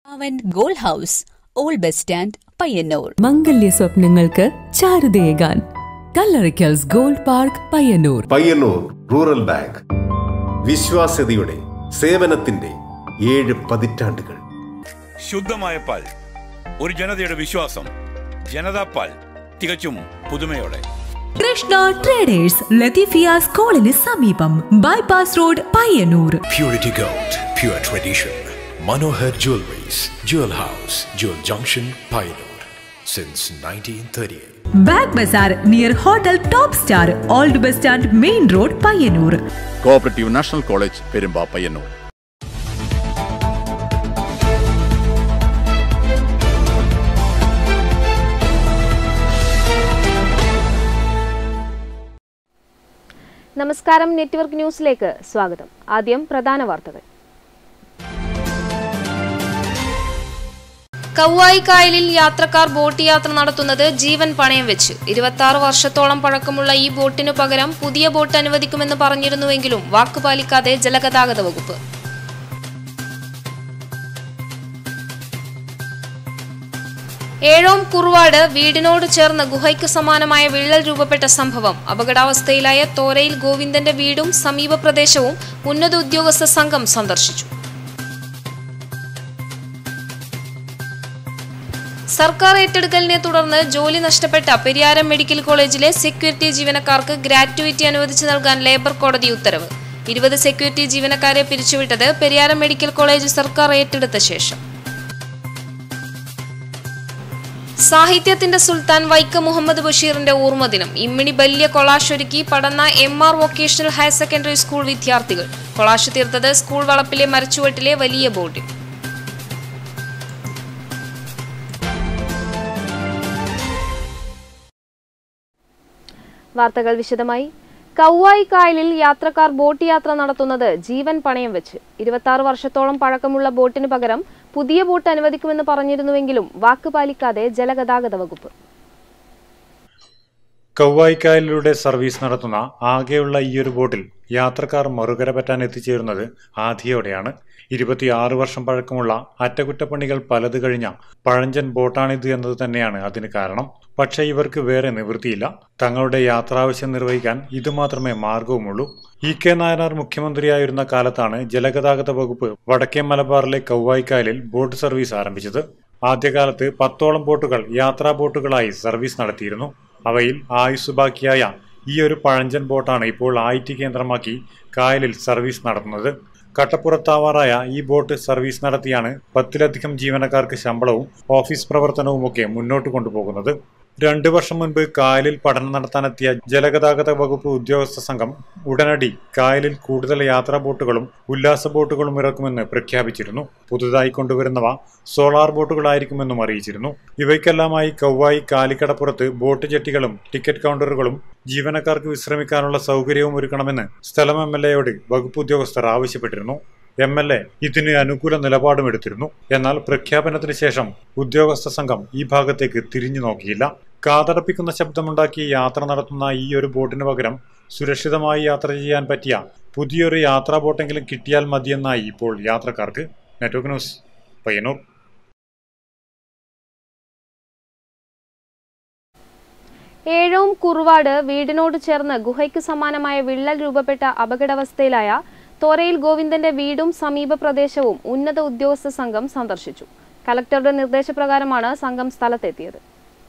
അവൻ gold house old bus stand Payyanur മംഗല്യ സ്വപ്നങ്ങൾക്ക് ചാരുതയേകാൻ Kallarikkals gold park Payyanur Payyanur rural bank വിശ്വാസ്യതയുടെ സേവനത്തിന്റെ ഏഴ് പതിറ്റാണ്ടുകൾ ശുദ്ധമായ പാൽ ഒരു ജനതയുടെ വിശ്വാസം ജനതാ പാൽ തികച്ചും പുതുമയോടെ കൃഷ്ണ ട്രേഡേഴ്സ് ലത്തീഫിയ സ്കൂളിന് സമീപം bypass road Payyanur Purity Gold, pure tradition. Manohar Jewelries, Jewel House, Jewel Junction, Pioneer. Since 1938. Bag bazaar near hotel top star old bus stand main road Payyanur cooperative national college Perumba Payyanur നമസ്കാരം നെറ്റ്വർക്ക് ന്യൂസിലേക്ക് സ്വാഗതം ആദ്യം പ്രധാന വാർത്തകൾ കൗവായി കായലിൽ യാത്രക്കാർ ബോട്ട് യാത്ര നടത്തുന്നത് ജീവൻ പണയം വെച്ച് ഇരുപത്തി ആറ് വർഷത്തോളം പഴക്കമുള്ള ഈ ബോട്ടിനു പകരം പുതിയ ബോട്ട് അനുവദിക്കുമെന്ന് പറഞ്ഞിരുന്നുവെങ്കിലും വാക്കുപാലിക്കാതെ ജലഗതാഗത വകുപ്പ് ഏഴോം കുറുവാട് വീടിനോട് ചേർന്ന് ഗുഹയ്ക്ക് സമാനമായ വിള്ളൽ രൂപപ്പെട്ട സംഭവം അപകടാവസ്ഥയിലായ തോരയിൽ ഗോവിന്ദന്റെ വീടും സമീപ പ്രദേശവും ഉന്നത ഉദ്യോഗസ്ഥ സംഘം സന്ദർശിച്ചു സർക്കാർ ഏറ്റെടുക്കലിനെ തുടർന്ന് ജോലി നഷ്ടപ്പെട്ട പെരിയാരം മെഡിക്കൽ കോളേജിലെ സെക്യൂരിറ്റി ജീവനക്കാർക്ക് ഗ്രാറ്റുവിറ്റി അനുവദിച്ചു നൽകാൻ ലേബർ കോടതി ഉത്തരവ് ഇരുപത് സെക്യൂരിറ്റി ജീവനക്കാരെ പിരിച്ചുവിട്ടത് പെരിയാരം മെഡിക്കൽ കോളേജ് സർക്കാർ ഏറ്റെടുത്ത ശേഷം സാഹിത്യത്തിന്റെ സുൽത്താൻ വൈക്കം മുഹമ്മദ് ബഷീറിന്റെ ഓർമ്മദിനം ഇമ്മിണി ബല്യ കൊളാഷ് ഒരുക്കി Padanna M R vocational higher secondary school വിദ്യാർത്ഥികൾ കൊളാഷ് തീർത്തത് സ്കൂൾ വളപ്പിലെ മരച്ചുവട്ടിലെ വലിയ ബോർഡിൽ വാർത്തകൾ വിശദമായി കൗവായി കായലിൽ യാത്രക്കാർ ബോട്ട് യാത്ര നടത്തുന്നത് ജീവൻ പണയം വെച്ച് ഇരുപത്തി വർഷത്തോളം പഴക്കമുള്ള ബോട്ടിന് പകരം പുതിയ ബോട്ട് അനുവദിക്കുമെന്ന് പറഞ്ഞിരുന്നുവെങ്കിലും വാക്ക് പാലിക്കാതെ ജലഗതാഗത വകുപ്പ് കൗവായിക്കായലിലൂടെ സർവീസ് നടത്തുന്ന ആകെയുള്ള ഈയൊരു ബോട്ടിൽ യാത്രക്കാർ മറുകര പറ്റാൻ എത്തിച്ചേരുന്നത് ആധിയോടെയാണ് ഇരുപത്തിയാറ് വർഷം പഴക്കമുള്ള അറ്റകുറ്റപ്പണികൾ പലത് കഴിഞ്ഞ പഴഞ്ചൻ ബോട്ടാണിത് എന്നത് തന്നെയാണ് അതിന് കാരണം പക്ഷേ ഇവർക്ക് വേറെ നിവൃത്തിയില്ല തങ്ങളുടെ യാത്രാവശ്യം നിർവഹിക്കാൻ ഇതുമാത്രമേ മാർഗവുമുള്ളൂ ഇ കെ നായനാർ മുഖ്യമന്ത്രിയായിരുന്ന കാലത്താണ് ജലഗതാഗത വകുപ്പ് വടക്കേ മലബാറിലെ കൗവായിക്കായലിൽ ബോട്ട് സർവീസ് ആരംഭിച്ചത് ആദ്യകാലത്ത് പത്തോളം ബോട്ടുകൾ യാത്രാ ബോട്ടുകളായി സർവീസ് നടത്തിയിരുന്നു അവയിൽ ആയുസ് ബാക്കിയായ ഈ ഒരു പഴഞ്ചൻ ബോട്ടാണ് ഇപ്പോൾ ഐ ടി കേന്ദ്രമാക്കി കായലിൽ സർവീസ് നടത്തുന്നത് കട്ടപ്പുറത്താവാറായ ഈ ബോട്ട് സർവീസ് നടത്തിയാണ് പത്തിലധികം ജീവനക്കാർക്ക് ശമ്പളവും ഓഫീസ് പ്രവർത്തനവുമൊക്കെ മുന്നോട്ട് കൊണ്ടുപോകുന്നത് രണ്ടു വർഷം മുൻപ് കായലിൽ പഠനം നടത്താനെത്തിയ ജലഗതാഗത വകുപ്പ് ഉദ്യോഗസ്ഥ സംഘം ഉടനടി കായലിൽ കൂടുതൽ യാത്രാ ബോട്ടുകളും ഉല്ലാസ ബോട്ടുകളും ഇറക്കുമെന്ന് പ്രഖ്യാപിച്ചിരുന്നു പുതുതായി കൊണ്ടുവരുന്നവ സോളാർ ബോട്ടുകളായിരിക്കുമെന്നും അറിയിച്ചിരുന്നു ഇവയ്ക്കെല്ലാമായി കൗവായി കാലിക്കടപ്പുറത്ത് ബോട്ട് ജെട്ടികളും ടിക്കറ്റ് കൗണ്ടറുകളും ജീവനക്കാർക്ക് വിശ്രമിക്കാനുള്ള സൗകര്യവും ഒരുക്കണമെന്ന് സ്ഥലം എം എൽ എയോട് വകുപ്പ് ഉദ്യോഗസ്ഥർ ആവശ്യപ്പെട്ടിരുന്നു എം എൽ എ ഇതിന് അനുകൂല നിലപാടും എടുത്തിരുന്നു എന്നാൽ പ്രഖ്യാപനത്തിന് ശേഷം ഉദ്യോഗസ്ഥ സംഘം ഈ ഭാഗത്തേക്ക് തിരിഞ്ഞു നോക്കിയില്ല കാതടപ്പിക്കുന്ന ശബ്ദമുണ്ടാക്കി യാത്ര നടത്തുന്ന ഈ ഒരു ബോട്ടിന് പകരം സുരക്ഷിതമായി യാത്ര ചെയ്യാൻ പറ്റിയ പുതിയൊരു യാത്രാ ബോട്ടെങ്കിലും കിട്ടിയാൽ മതിയെന്നായി ഇപ്പോൾ യാത്രക്കാർക്ക് നെറ്റ്വർക്ക് ന്യൂസ് പയ്യന്നൂർ ഏഴോം കുറുവാട് വീടിനോട് ചേർന്ന് ഗുഹയ്ക്ക് സമാനമായ വിള്ളൽ രൂപപ്പെട്ട അപകടാവസ്ഥയിലായ തോരയിൽ ഗോവിന്ദന്റെ വീടും സമീപ പ്രദേശവും ഉന്നത ഉദ്യോഗസ്ഥ സംഘം സന്ദർശിച്ചു കലക്ടറുടെ നിർദ്ദേശപ്രകാരമാണ് സംഘം സ്ഥലത്തെത്തിയത്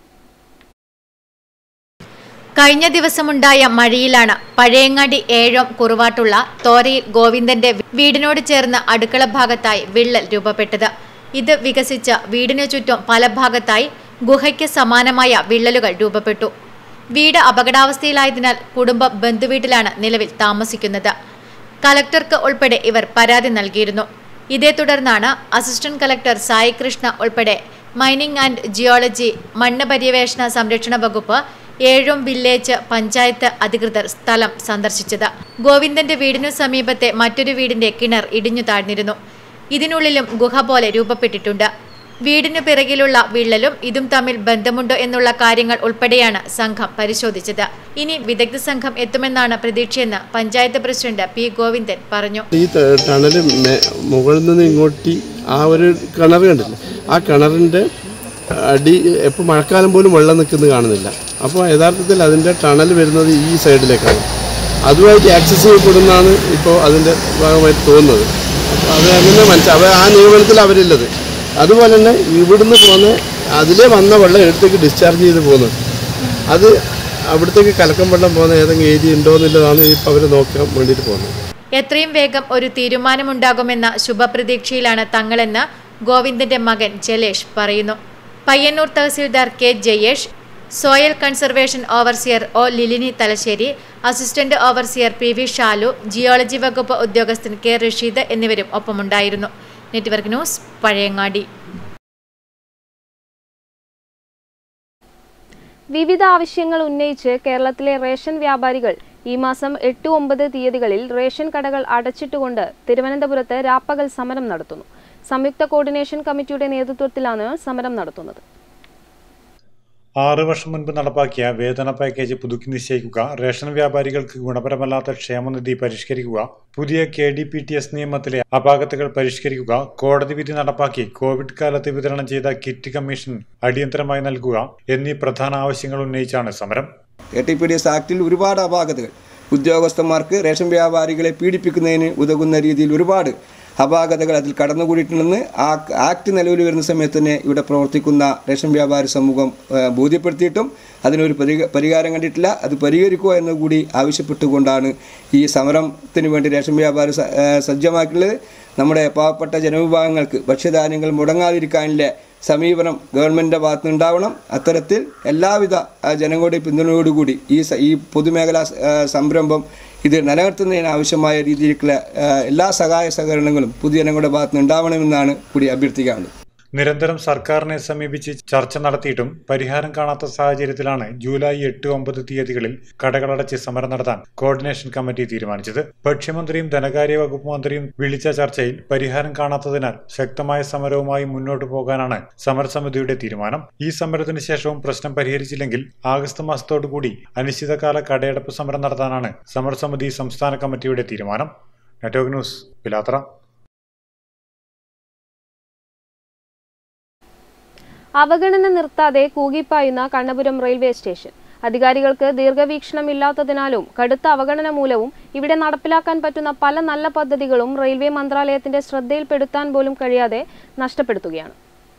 കഴിഞ്ഞ ദിവസമുണ്ടായ മഴയിലാണ് പഴയങ്ങാടി ഏഴോം കുറുവാട്ടുള്ള തോരയിൽ ഗോവിന്ദന്റെ വീടിനോട് ചേർന്ന് അടുക്കള ഭാഗത്തായി വിള്ളൽ രൂപപ്പെട്ടത് ഇത് വികസിച്ച വീടിനു ചുറ്റും പല ഭാഗത്തായി ഗുഹയ്ക്ക് സമാനമായ വിള്ളലുകൾ രൂപപ്പെട്ടു വീട് അപകടാവസ്ഥയിലായതിനാൽ കുടുംബം ബന്ധുവീട്ടിലാണ് നിലവിൽ താമസിക്കുന്നത് കലക്ടർക്ക് ഉൾപ്പെടെ ഇവർ പരാതി നൽകിയിരുന്നു ഇതേ തുടർന്നാണ് അസിസ്റ്റന്റ് കലക്ടർ സായി കൃഷ്ണ ഉൾപ്പെടെ മൈനിംഗ് ആൻഡ് ജിയോളജി മണ്ണ് പര്യവേഷണ സംരക്ഷണ വകുപ്പ് ഏഴും വില്ലേജ് പഞ്ചായത്ത് അധികൃതർ സ്ഥലം സന്ദർശിച്ചത് ഗോവിന്ദന്റെ വീടിനു സമീപത്തെ മറ്റൊരു വീടിന്റെ കിണർ ഇടിഞ്ഞു താഴ്ന്നിരുന്നു ഇതിനുള്ളിലും ഗുഹ പോലെ രൂപപ്പെട്ടിട്ടുണ്ട് വീടിനു പിറകിലുള്ള വിള്ളലും ഇതും തമ്മിൽ ബന്ധമുണ്ടോ എന്നുള്ള കാര്യങ്ങൾ ഉൾപ്പെടെയാണ് സംഘം പരിശോധിച്ചത് ഇനി വിദഗ്ധ സംഘം എത്തുമെന്നാണ് പ്രതീക്ഷയെന്ന് പഞ്ചായത്ത് പ്രസിഡന്റ് പി ഗോവിന്ദൻ പറഞ്ഞു ഈ ത- ടണല് മേ- മുകളിൽ നിന്ന് ഇങ്ങോട്ട് ആ ഒരു കിണർ കണ്ടില്ലേ ആ കിണറിൻ്റെ അടി എപ്പോൾ മഴക്കാലം പോലും വെള്ളം നിൽക്കുന്നത് കാണുന്നില്ല അപ്പോൾ യഥാർത്ഥത്തിൽ അതിൻ്റെ ടണൽ വരുന്നത് ഈ സൈഡിലേക്കാണ് അതുമായിട്ട് ആക്സസ് ചെയ്യപ്പെടുന്നതാണ് ഇപ്പോൾ അതിൻ്റെ ഭാഗമായിട്ട് തോന്നുന്നത് അപ്പോൾ അത് അങ്ങനെ മനസ്സിലാവും അവർ ആ നിയമനത്തിൽ അവരില്ലത് അതുപോലെ തന്നെ ഇവിടുന്ന് പോകുന്ന അതിലേ വന്ന വെള്ളം എടുത്തേക്ക് ഡിസ്ചാർജ് ചെയ്ത് പോകുന്നത് അത് അവിടത്തേക്ക് കലക്കം വെള്ളം പോകുന്ന ഏതെങ്കിലും ഏരിയ ഉണ്ടോ എന്നുള്ളതാണ് ഇപ്പോൾ അവർ നോക്കാൻ വേണ്ടിയിട്ട് പോകുന്നത് എത്രയും വേഗം ഒരു തീരുമാനമുണ്ടാകുമെന്ന ശുഭപ്രതീക്ഷയിലാണ് തങ്ങളെന്ന് ഗോവിന്ദന്റെ മകൻ ജലേഷ് പറയുന്നു Payyanur tahsildar K Jayesh soil conservation overseer O Lilini Thalassery assistant overseer P V Shalu geology വകുപ്പ് ഉദ്യോഗസ്ഥൻ കെ റഷീദ് എന്നിവരും ഒപ്പമുണ്ടായിരുന്നു നെറ്റ്വർക്ക് ന്യൂസ് പഴയങ്ങാടി വിവിധ ആവശ്യങ്ങൾ ഉന്നയിച്ച് കേരളത്തിലെ റേഷൻ വ്യാപാരികൾ ഈ മാസം എട്ട് ഒമ്പത് തീയതികളിൽ റേഷൻ കടകൾ അടച്ചിട്ടുകൊണ്ട് തിരുവനന്തപുരത്ത് രാപ്പകൽ സമരം നടത്തുന്നു സംയുക്ത കോർഡിനേഷൻ കമ്മിറ്റിയുടെ നേതൃത്വത്തിലാണ് സമരം നടത്തുന്നത് ആറ് വർഷം മുൻപ് നടപ്പാക്കിയ വേതന പാക്കേജ് പുതുക്കി നിശ്ചയിക്കുക റേഷൻ വ്യാപാരികൾക്ക് ഗുണപരമല്ലാത്ത ക്ഷേമനിധി പരിഷ്കരിക്കുക പുതിയ K D P T S നിയമത്തിലെ അപാകതകൾ പരിഷ്കരിക്കുക കോടതി വിധി നടപ്പാക്കി കോവിഡ് കാലത്ത് വിതരണം ചെയ്ത കിറ്റ് കമ്മീഷൻ അടിയന്തരമായി നൽകുക എന്നീ പ്രധാന ആവശ്യങ്ങൾ ഉന്നയിച്ചാണ് സമരം A T P D S ആക്ടിൽ ഒരുപാട് അപാകതകൾ ഉദ്യോഗസ്ഥന്മാർക്ക് റേഷൻ വ്യാപാരികളെ പീഡിപ്പിക്കുന്നതിന് ഉതകുന്ന രീതിയിൽ ഒരുപാട് അപാകതകൾ അതിൽ കടന്നുകൂടിയിട്ടുണ്ടെന്ന് ആ ആക്ട് നിലവിൽ വരുന്ന സമയത്ത് തന്നെ ഇവിടെ പ്രവർത്തിക്കുന്ന റേഷൻ വ്യാപാരി സമൂഹം ആ, ബോധ്യപ്പെടുത്തിയിട്ടും അതിനൊരു പരിക പരിഹാരം കണ്ടിട്ടില്ല അത് പരിഹരിക്കുക എന്ന് കൂടി ആവശ്യപ്പെട്ടുകൊണ്ടാണ് ഈ സമരത്തിന് വേണ്ടി റേഷൻ വ്യാപാരി സ- ആ, സജ്ജമാക്കിയുള്ളത് നമ്മുടെ പാവപ്പെട്ട ജനവിഭാഗങ്ങൾക്ക് ഭക്ഷ്യധാന്യങ്ങൾ മുടങ്ങാതിരിക്കാനുള്ള സമീപനം ഗവൺമെൻറ്റിൻ്റെ ഭാഗത്ത് ഉണ്ടാവണം അത്തരത്തിൽ എല്ലാവിധ ആ, ജനങ്ങളുടെ പിന്തുണയോടുകൂടി ഈ സ- ഈ പൊതുമേഖലാ ആ, സംരംഭം ഇത് നിലനിർത്തുന്നതിന് ആവശ്യമായ രീതിയിലുള്ള ആ, എല്ലാ സഹായ സഹകരണങ്ങളും പൊതുജനങ്ങളുടെ ഭാഗത്ത് നിന്ന് ഉണ്ടാവണമെന്നാണ് കൂടി അഭ്യർത്ഥിക്കാനുള്ളത് നിരന്തരം സർക്കാരിനെ സമീപിച്ച് ചർച്ച നടത്തിയിട്ടും പരിഹാരം കാണാത്ത സാഹചര്യത്തിലാണ് ജൂലൈ എട്ട് ഒമ്പത് തീയതികളിൽ കടകളടച്ച് സമരം നടത്താൻ കോർഡിനേഷൻ കമ്മിറ്റി തീരുമാനിച്ചത് ഭക്ഷ്യമന്ത്രിയും ധനകാര്യ വകുപ്പ് മന്ത്രിയും വിളിച്ച ചർച്ചയിൽ പരിഹാരം കാണാത്തതിനാൽ ശക്തമായ സമരവുമായി മുന്നോട്ടു പോകാനാണ് സമരസമിതിയുടെ തീരുമാനം ഈ സമരത്തിന് ശേഷവും പ്രശ്നം പരിഹരിച്ചില്ലെങ്കിൽ ആഗസ്റ്റ് മാസത്തോടുകൂടി അനിശ്ചിതകാല കടയടപ്പ് സമരം നടത്താനാണ് സമരസമിതി സംസ്ഥാന കമ്മിറ്റിയുടെ തീരുമാനം നെറ്റ്വർക്ക് ന്യൂസ് പിലാത്ര അവഗണന നിർത്താതെ കൂകിപ്പായുന്ന കണ്ണപുരം റെയിൽവേ സ്റ്റേഷൻ അധികാരികൾക്ക് ദീർഘവീക്ഷണമില്ലാത്തതിനാലും കടുത്ത അവഗണന മൂലവും ഇവിടെ നടപ്പിലാക്കാൻ പറ്റുന്ന പല നല്ല പദ്ധതികളും റെയിൽവേ മന്ത്രാലയത്തിന്റെ ശ്രദ്ധയിൽപ്പെടുത്താൻ പോലും കഴിയാതെ നഷ്ടപ്പെടുത്തുകയാണ്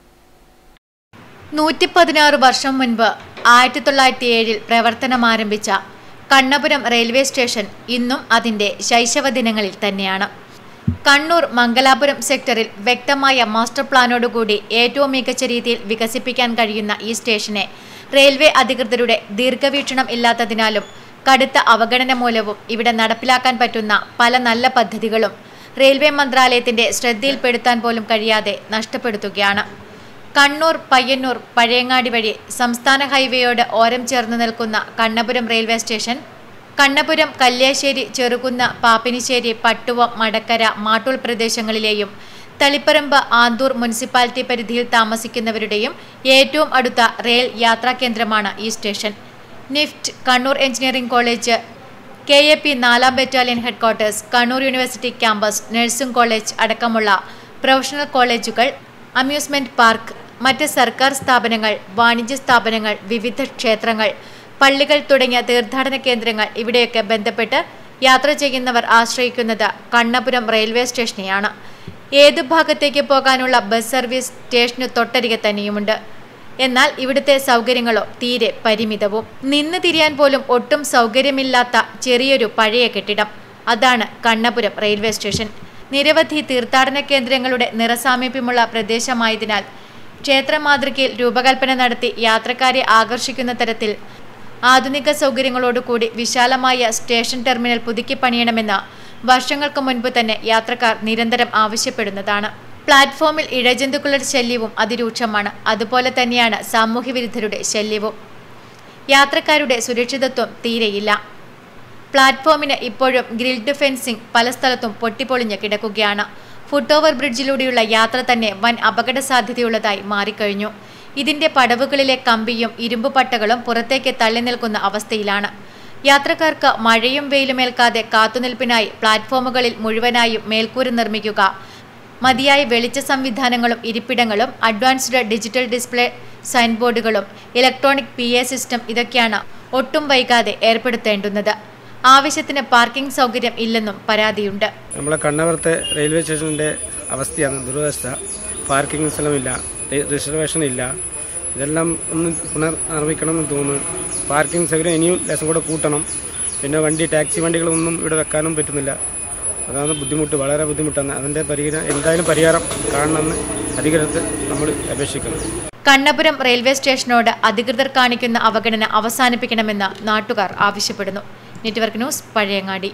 നൂറ്റി പതിനാറ് വർഷം മുൻപ് ആയിരത്തി തൊള്ളായിരത്തി ഏഴിൽ പ്രവർത്തനം ആരംഭിച്ച കണ്ണപുരം റെയിൽവേ സ്റ്റേഷൻ ഇന്നും അതിന്റെ ശൈശവ ദിനങ്ങളിൽ തന്നെയാണ് കണ്ണൂർ മംഗലാപുരം സെക്ടറിൽ വ്യക്തമായ മാസ്റ്റർ പ്ലാനോടുകൂടി ഏറ്റവും മികച്ച രീതിയിൽ വികസിപ്പിക്കാൻ കഴിയുന്ന ഈ സ്റ്റേഷനെ റെയിൽവേ അധികൃതരുടെ ദീർഘവീക്ഷണം ഇല്ലാത്തതിനാലും കടുത്ത അവഗണന മൂലവും ഇവിടെ നടപ്പിലാക്കാൻ പറ്റുന്ന പല നല്ല പദ്ധതികളും റെയിൽവേ മന്ത്രാലയത്തിന്റെ ശ്രദ്ധയിൽപ്പെടുത്താൻ പോലും കഴിയാതെ നഷ്ടപ്പെടുത്തുകയാണ് കണ്ണൂർ പയ്യന്നൂർ പഴയങ്ങാടി വഴി സംസ്ഥാന ഹൈവേയോട് ഓരം ചേർന്ന് നിൽക്കുന്ന കണ്ണപുരം റെയിൽവേ സ്റ്റേഷൻ കണ്ണപുരം കല്യാശ്ശേരി ചെറുകുന്ന പാപ്പിനിശ്ശേരി പട്ടുവം മടക്കര മാട്ടൂൾ പ്രദേശങ്ങളിലെയും തളിപ്പറമ്പ് ആന്തൂർ മുനിസിപ്പാലിറ്റി പരിധിയിൽ താമസിക്കുന്നവരുടെയും ഏറ്റവും അടുത്ത റെയിൽ യാത്രാ കേന്ദ്രമാണ് ഈ station NIFT Kannur engineering college K A P നാലാം battalion headquarters Kannur university campus nursing college അടക്കമുള്ള പ്രൊഫഷണൽ കോളേജുകൾ അമ്യൂസ്മെന്റ് പാർക്ക് മറ്റ് സർക്കാർ സ്ഥാപനങ്ങൾ വാണിജ്യ സ്ഥാപനങ്ങൾ വിവിധ ക്ഷേത്രങ്ങൾ പള്ളികൾ തുടങ്ങിയ തീർത്ഥാടന കേന്ദ്രങ്ങൾ ഇവിടെയൊക്കെ ബന്ധപ്പെട്ട് യാത്ര ചെയ്യുന്നവർ ആശ്രയിക്കുന്നത് കണ്ണപുരം റെയിൽവേ സ്റ്റേഷനെയാണ് ഏതു ഭാഗത്തേക്ക് പോകാനുള്ള ബസ് സർവീസ് സ്റ്റേഷനു തൊട്ടരികെ തന്നെയുമുണ്ട് എന്നാൽ ഇവിടുത്തെ സൗകര്യങ്ങളോ തീരെ പരിമിതവും നിന്ന് തിരിയാൻ പോലും ഒട്ടും സൗകര്യമില്ലാത്ത ചെറിയൊരു പഴയ കെട്ടിടം അതാണ് കണ്ണപുരം റെയിൽവേ സ്റ്റേഷൻ നിരവധി തീർത്ഥാടന കേന്ദ്രങ്ങളുടെ നിറസാമീപ്യമുള്ള പ്രദേശമായതിനാൽ ക്ഷേത്ര മാതൃകയിൽ രൂപകൽപ്പന നടത്തി യാത്രക്കാരെ ആകർഷിക്കുന്ന തരത്തിൽ ആധുനിക സൗകര്യങ്ങളോടുകൂടി വിശാലമായ സ്റ്റേഷൻ ടെർമിനൽ പുതുക്കി പണിയണമെന്ന് വർഷങ്ങൾക്ക് മുൻപ് തന്നെ യാത്രക്കാർ നിരന്തരം ആവശ്യപ്പെടുന്നതാണ് പ്ലാറ്റ്ഫോമിൽ ഇഴജന്തുക്കളുടെ ശല്യവും അതിരൂക്ഷമാണ് അതുപോലെ തന്നെയാണ് സാമൂഹ്യവിരുദ്ധരുടെ ശല്യവും യാത്രക്കാരുടെ സുരക്ഷിതത്വം തീരെയില്ല പ്ലാറ്റ്ഫോമിന് ഇപ്പോഴും ഗ്രിൽഡ് ഫെൻസിംഗ് പല സ്ഥലത്തും പൊട്ടിപ്പൊളിഞ്ഞ് കിടക്കുകയാണ് ഫുട് ഓവർ ബ്രിഡ്ജിലൂടെയുള്ള യാത്ര തന്നെ വൻ അപകട സാധ്യതയുള്ളതായി മാറിക്കഴിഞ്ഞു ഇതിന്റെ പടവുകളിലെ കമ്പിയും ഇരുമ്പ് പട്ടകളും പുറത്തേക്ക് തള്ളി നിൽക്കുന്ന അവസ്ഥയിലാണ് യാത്രക്കാർക്ക് മഴയും വെയിലുമേൽക്കാതെ കാത്തുനിൽപ്പിനായി പ്ലാറ്റ്ഫോമുകളിൽ മുഴുവനായും മേൽക്കൂര നിർമ്മിക്കുക മതിയായ വെളിച്ച സംവിധാനങ്ങളും ഇരിപ്പിടങ്ങളും അഡ്വാൻസ്ഡ് ഡിജിറ്റൽ ഡിസ്പ്ലേ സൈൻ ബോർഡുകളും ഇലക്ട്രോണിക് പി എ സിസ്റ്റം ഇതൊക്കെയാണ് ഒട്ടും വൈകാതെ ഏർപ്പെടുത്തേണ്ടുന്നത് ആവശ്യത്തിന് പാർക്കിംഗ് സൗകര്യം ഇല്ലെന്നും പരാതിയുണ്ട് നമ്മളെ കണ്ണപുരത്തെ റെയിൽവേ സ്റ്റേഷൻ്റെ അവസ്ഥയാണ് ദുരവസ്ഥ പാർക്കിംഗ് സ്ഥലമില്ല റി- റിസർവേഷൻ ഇല്ല ഇതെല്ലാം ഒന്ന് പുനർനിർമ്മിക്കണം എന്ന് തോന്നുന്നു പാർക്കിംഗ് സൗകര്യം ഇനിയും ലേശം കൂടെ കൂട്ടണം പിന്നെ വണ്ടി ടാക്സി വണ്ടികളൊന്നും ഇവിടെ വെക്കാനും പറ്റുന്നില്ല അതാണ് ബുദ്ധിമുട്ട് വളരെ ബുദ്ധിമുട്ടാണ് അതിൻ്റെ പരിഹാരം എന്തായാലും പരിഹാരം കാണണമെന്ന് അധികൃതർക്ക് നമ്മൾ അപേക്ഷിക്കുന്നു കണ്ണപുരം റെയിൽവേ സ്റ്റേഷനോട് അധികൃതർ കാണിക്കുന്ന അവഗണന അവസാനിപ്പിക്കണമെന്ന് നാട്ടുകാർ ആവശ്യപ്പെടുന്നു നെറ്റ്വർക്ക് ന്യൂസ് പഴയങ്ങാടി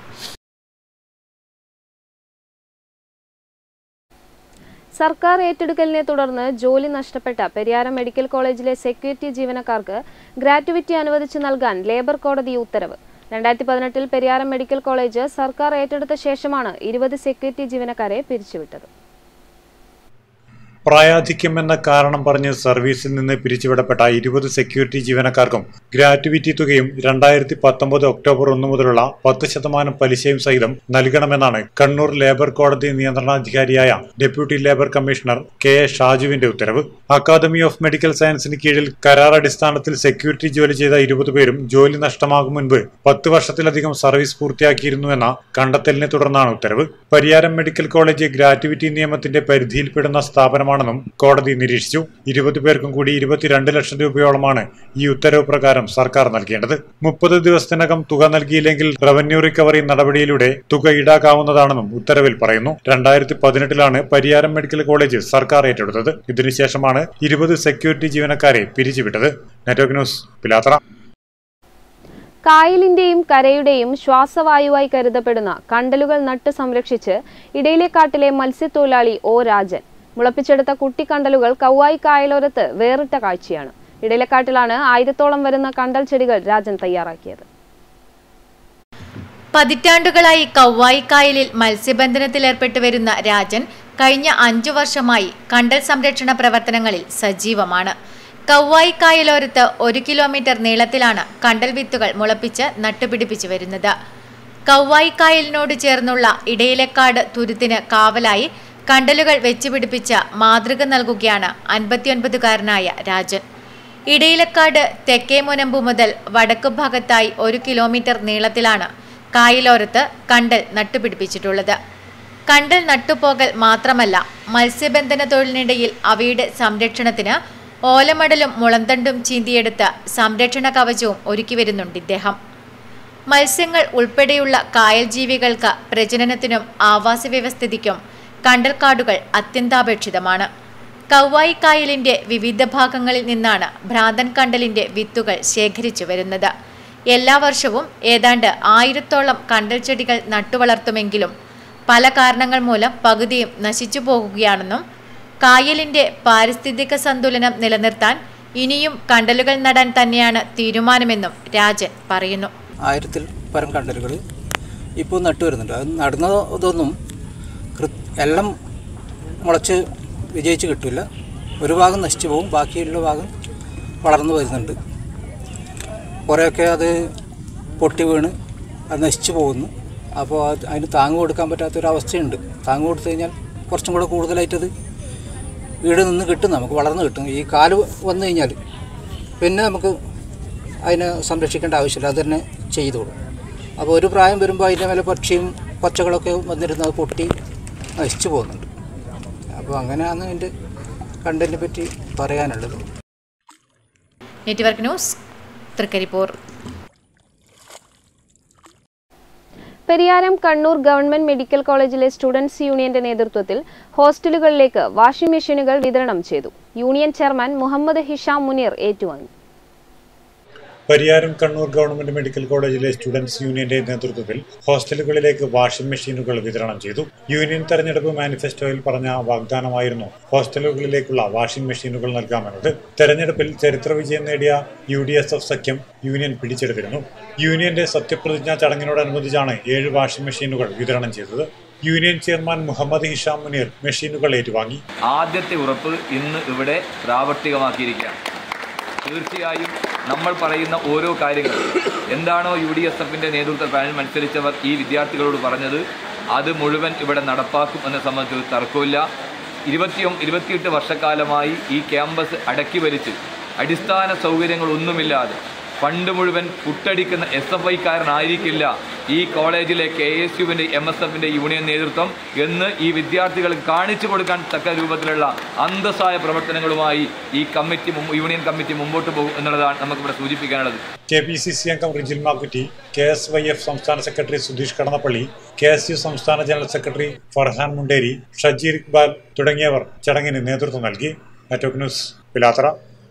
സർക്കാർ ഏറ്റെടുക്കലിനെ തുടർന്ന് ജോലി നഷ്ടപ്പെട്ട പെരിയാരം മെഡിക്കൽ കോളേജിലെ സെക്യൂരിറ്റി ജീവനക്കാർക്ക് ഗ്രാറ്റുവിറ്റി അനുവദിച്ചു നൽകാൻ ലേബർ കോടതി ഉത്തരവ് രണ്ടായിരത്തി പതിനെട്ടിൽ പെരിയാരം മെഡിക്കൽ കോളേജ് സർക്കാർ ഏറ്റെടുത്ത ശേഷമാണ് ഇരുപത് സെക്യൂരിറ്റി ജീവനക്കാരെ പിരിച്ചുവിട്ടത് പ്രായാധിക്യം എന്ന കാരണം പറഞ്ഞ് സർവീസിൽ നിന്ന് പിരിച്ചുവിടപ്പെട്ട ഇരുപത് സെക്യൂരിറ്റി ജീവനക്കാർക്കും ഗ്രാറ്റുവിറ്റി തുകയും രണ്ടായിരത്തി പത്തൊമ്പത് ഒക്ടോബർ ഒന്ന് മുതലുള്ള പത്ത് ശതമാനം പലിശയും സഹിതം നൽകണമെന്നാണ് കണ്ണൂർ ലേബർ കോടതി നിയന്ത്രണാധികാരിയായ deputy labour commissioner K A ഷാജുവിന്റെ ഉത്തരവ് അക്കാദമി ഓഫ് മെഡിക്കൽ സയൻസിന് കീഴിൽ കരാർ അടിസ്ഥാനത്തിൽ സെക്യൂരിറ്റി ജോലി ചെയ്ത ഇരുപത് പേരും ജോലി നഷ്ടമാകും മുൻപ് പത്ത് വർഷത്തിലധികം സർവീസ് പൂർത്തിയാക്കിയിരുന്നുവെന്ന കണ്ടെത്തലിനെ തുടർന്നാണ് ഉത്തരവ് പരിയാരം മെഡിക്കൽ കോളേജ് ഗ്രാറ്റുവിറ്റി നിയമത്തിന്റെ പരിധിയിൽപ്പെടുന്ന സ്ഥാപനമാണെന്നും കോടതി നിരീക്ഷിച്ചു ഇരുപത് പേർക്കും കൂടി ഇരുപത്തിരണ്ട് ലക്ഷം രൂപയോളമാണ് ഈ ഉത്തരവ് പ്രകാരം സർക്കാർ നൽകേണ്ടത് മുപ്പത് ദിവസത്തിനകം തുക നൽകിയില്ലെങ്കിൽ റവന്യൂ റിക്കവറി നടപടിയിലൂടെ തുക ഈടാക്കാവുന്നതാണെന്നും ഉത്തരവിൽ പറയുന്നു രണ്ടായിരത്തി പതിനെട്ടിലാണ് പരിയാരം മെഡിക്കൽ കോളേജ് സർക്കാർ ഏറ്റെടുത്തത് ഇതിനുശേഷമാണ് ഇരുപത് സെക്യൂരിറ്റി ജീവനക്കാരെ പിരിച്ചുവിട്ടത് നെറ്റ്വർക്ക് ന്യൂസ് പിലാത്ര കായലിന്റെയും കരയുടെയും ശ്വാസവായുവായി കരുതപ്പെടുന്ന കണ്ടലുകൾ നട്ട് സംരക്ഷിച്ച് ഇടയിലേക്കാട്ടിലെ മത്സ്യത്തൊഴിലാളി ഒ രാജൻ മുളപ്പിച്ചെടുത്ത കുട്ടിക്കണ്ടലുകൾ കൗവായി കായലോരത്ത് വേറിട്ട കാഴ്ചയാണ് ഇടയിലക്കാട്ടിലാണ് ആയിരത്തോളം വരുന്ന കണ്ടൽ ചെടികൾ രാജൻ തയ്യാറാക്കിയത് പതിറ്റാണ്ടുകളായി കൗവായിക്കായലിൽ മത്സ്യബന്ധനത്തിലേർപ്പെട്ടു വരുന്ന രാജൻ കഴിഞ്ഞ അഞ്ചു വർഷമായി കണ്ടൽ സംരക്ഷണ പ്രവർത്തനങ്ങളിൽ സജീവമാണ് കൗവായിക്കായലോരത്ത് ഒരു കിലോമീറ്റർ നീളത്തിലാണ് കണ്ടൽ വിത്തുകൾ മുളപ്പിച്ച് നട്ടുപിടിപ്പിച്ചു വരുന്നത് കൗവായിക്കായലിനോട് ചേർന്നുള്ള ഇടയിലക്കാട് തുരുത്തിന് കാവലായി കണ്ടലുകൾ വെച്ചുപിടിപ്പിച്ച മാതൃക നൽകുകയാണ് അൻപത്തിയൊൻപതുകാരനായ രാജൻ ഇടയിലക്കാട് തെക്കേ മുനമ്പു മുതൽ വടക്കു ഭാഗത്തായി ഒരു കിലോമീറ്റർ നീളത്തിലാണ് കായലോരത്ത് കണ്ടൽ നട്ടുപിടിപ്പിച്ചിട്ടുള്ളത് കണ്ടൽ നട്ടുപോകൽ മാത്രമല്ല മത്സ്യബന്ധന തൊഴിലിനിടയിൽ അവയുടെ സംരക്ഷണത്തിന് ഓലമടലും മുളന്തണ്ടും ചീന്തിയെടുത്ത് സംരക്ഷണ കവചവും ഒരുക്കി വരുന്നുണ്ട് ഇദ്ദേഹം മത്സ്യങ്ങൾ ഉൾപ്പെടെയുള്ള കായൽ ജീവികൾക്ക് പ്രജനനത്തിനും ആവാസ വ്യവസ്ഥിതിക്കും കണ്ടൽക്കാടുകൾ അത്യന്താപേക്ഷിതമാണ് കൗവായി കായലിന്റെ വിവിധ ഭാഗങ്ങളിൽ നിന്നാണ് ഭ്രാന്തൻ കണ്ടലിന്റെ വിത്തുകൾ ശേഖരിച്ചു വരുന്നത് എല്ലാ വർഷവും ഏതാണ്ട് ആയിരത്തോളം കണ്ടൽ ചെടികൾ നട്ടുവളർത്തുമെങ്കിലും പല കാരണങ്ങൾ മൂലം പകുതിയും നശിച്ചു പോകുകയാണെന്നും കായലിന്റെ പാരിസ്ഥിതിക സന്തുലനം നിലനിർത്താൻ ഇനിയും കണ്ടലുകൾ നടാൻ തന്നെയാണ് തീരുമാനമെന്നും രാജൻ പറയുന്നു ആയിരത്തിൽ പരം കണ്ടലുകൾ ഇപ്പോൾ നട്ടു വരുന്നുണ്ട് അത് നടുന്ന ഇതൊന്നും കൃ- എല്ലാം മുളച്ച് വിജയിച്ച് കിട്ടില്ല ഒരു ഭാഗം നശിച്ചു പോകും ബാക്കിയുള്ള ഭാഗം വളർന്നു വരുന്നുണ്ട് കുറേയൊക്കെ അത് പൊട്ടി വീണ് അത് നശിച്ചു പോകുന്നു അപ്പോൾ അത് അതിന് താങ്ങ് കൊടുക്കാൻ പറ്റാത്തൊരവസ്ഥയുണ്ട് താങ്ങ് കൊടുത്തു കഴിഞ്ഞാൽ കുറച്ചും കൂടെ കൂടുതലായിട്ടത് വീട് നിന്ന് കിട്ടും നമുക്ക് വളർന്നു കിട്ടും ഈ കാല് വന്നു കഴിഞ്ഞാൽ പിന്നെ നമുക്ക് അതിനെ സംരക്ഷിക്കേണ്ട ആവശ്യമില്ല അത് തന്നെ ചെയ്തോളും അപ്പോൾ ഒരു പ്രായം വരുമ്പോൾ അതിൻ്റെ മേലെ പക്ഷിയും പച്ചകളൊക്കെ വന്നിരുന്ന് അത് പൊട്ടി നശിച്ചു പോകുന്നുണ്ട് അപ്പോൾ അങ്ങനെയാണ് എൻ്റെ കണ്ടതിനെ പറ്റി പറയാനുള്ളത് network news Trikaripur Pariyaram Kannur government medical കോളേജിലെ സ്റ്റുഡൻസ് യൂണിയന്റെ നേതൃത്വത്തിൽ ഹോസ്റ്റലുകളിലേക്ക് വാഷിംഗ് മെഷീനുകൾ വിതരണം ചെയ്തു യൂണിയൻ ചെയർമാൻ മുഹമ്മദ് ഹിഷാം മുനീർ ഏറ്റുവാങ്ങി പരിയാരം കണ്ണൂർ ഗവൺമെന്റ് മെഡിക്കൽ കോളേജിലെ സ്റ്റുഡൻസ് യൂണിയന്റെ നേതൃത്വത്തിൽ ഹോസ്റ്റലുകളിലേക്ക് വാഷിംഗ് മെഷീനുകൾ വിതരണം ചെയ്തു യൂണിയൻ തെരഞ്ഞെടുപ്പ് മാനിഫെസ്റ്റോയിൽ പറഞ്ഞ വാഗ്ദാനമായിരുന്നു ഹോസ്റ്റലുകളിലേക്കുള്ള വാഷിംഗ് മെഷീനുകൾ നൽകാമെന്നത് തെരഞ്ഞെടുപ്പിൽ ചരിത്ര വിജയം നേടിയ യു ഡി എസ് എഫ് സഖ്യം യൂണിയൻ പിടിച്ചെടുത്തിരുന്നു യൂണിയന്റെ സത്യപ്രതിജ്ഞാ ചടങ്ങിനോടനുബന്ധിച്ചാണ് ഏഴ് വാഷിംഗ് മെഷീനുകൾ വിതരണം ചെയ്തത് യൂണിയൻ ചെയർമാൻ മുഹമ്മദ് ഹിഷാം മുനീർ മെഷീനുകൾ ഏറ്റുവാങ്ങി ആദ്യത്തെ ഉറപ്പ് ഇന്ന് ഇവിടെ പ്രാവർത്തികമാക്കിയിരിക്കുകയാണ് തീർച്ചയായും നമ്മൾ പറയുന്ന ഓരോ കാര്യങ്ങളും എന്താണോ യു ഡി എസ് എഫിൻ്റെ നേതൃത്വ പാനൽ മത്സരിച്ചവർ ഈ വിദ്യാർത്ഥികളോട് പറഞ്ഞത് അത് മുഴുവൻ ഇവിടെ നടപ്പാക്കും എന്ന സംബന്ധിച്ച് ഒരു തർക്കമില്ല ഇരുപത്തിയൊ ഇരുപത്തിയെട്ട് വർഷക്കാലമായി ഈ ക്യാമ്പസ് അടക്കി വലിച്ച് അടിസ്ഥാന സൗകര്യങ്ങളൊന്നുമില്ലാതെ ഫണ്ട് മുഴുവൻ പുട്ടടിക്കുന്ന എസ് എഫ് ഐക്കാരനായിരിക്കില്ല ഈ കോളേജിലെ കെ എസ് യുവിൻ്റെ എം എസ് എഫിൻ്റെ യൂണിയൻ നേതൃത്വം എന്ന് ഈ വിദ്യാർത്ഥികൾ കാണിച്ചു കൊടുക്കാൻ തക്ക രൂപത്തിലുള്ള അന്തസ്സായ പ്രവർത്തനങ്ങളുമായി ഈ കമ്മിറ്റി മുമ്പ് യൂണിയൻ കമ്മിറ്റി മുമ്പോട്ട് പോകും എന്നുള്ളതാണ് നമുക്കിവിടെ സൂചിപ്പിക്കാനുള്ളത് കെ പി സി സി അംഗം Rijil Makkutty K S Y F സംസ്ഥാന secretary Sudheesh Kadannappally K S U സംസ്ഥാന ജനറൽ സെക്രട്ടറി ഫർഹാൻ മുണ്ടേരി ഷജീർ ഇക്ബാൽ തുടങ്ങിയവർ ചടങ്ങിന് നേതൃത്വം നൽകി നെറ്റ്വർക്ക് ന്യൂസ് പിലാത്തറ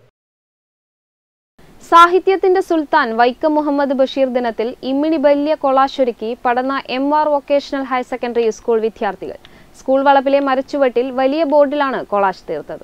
സാഹിത്യത്തിന്റെ സുൽത്താൻ വൈക്കം മുഹമ്മദ് ബഷീർ ദിനത്തിൽ ഇമ്മിണി ബല്യ കൊളാശൊരുക്കി Padanna M R vocational higher secondary school വിദ്യാർത്ഥികൾ സ്കൂൾ വളപ്പിലെ മരച്ചുവട്ടിൽ വലിയ ബോർഡിലാണ് കൊളാഷ് തീർത്തത്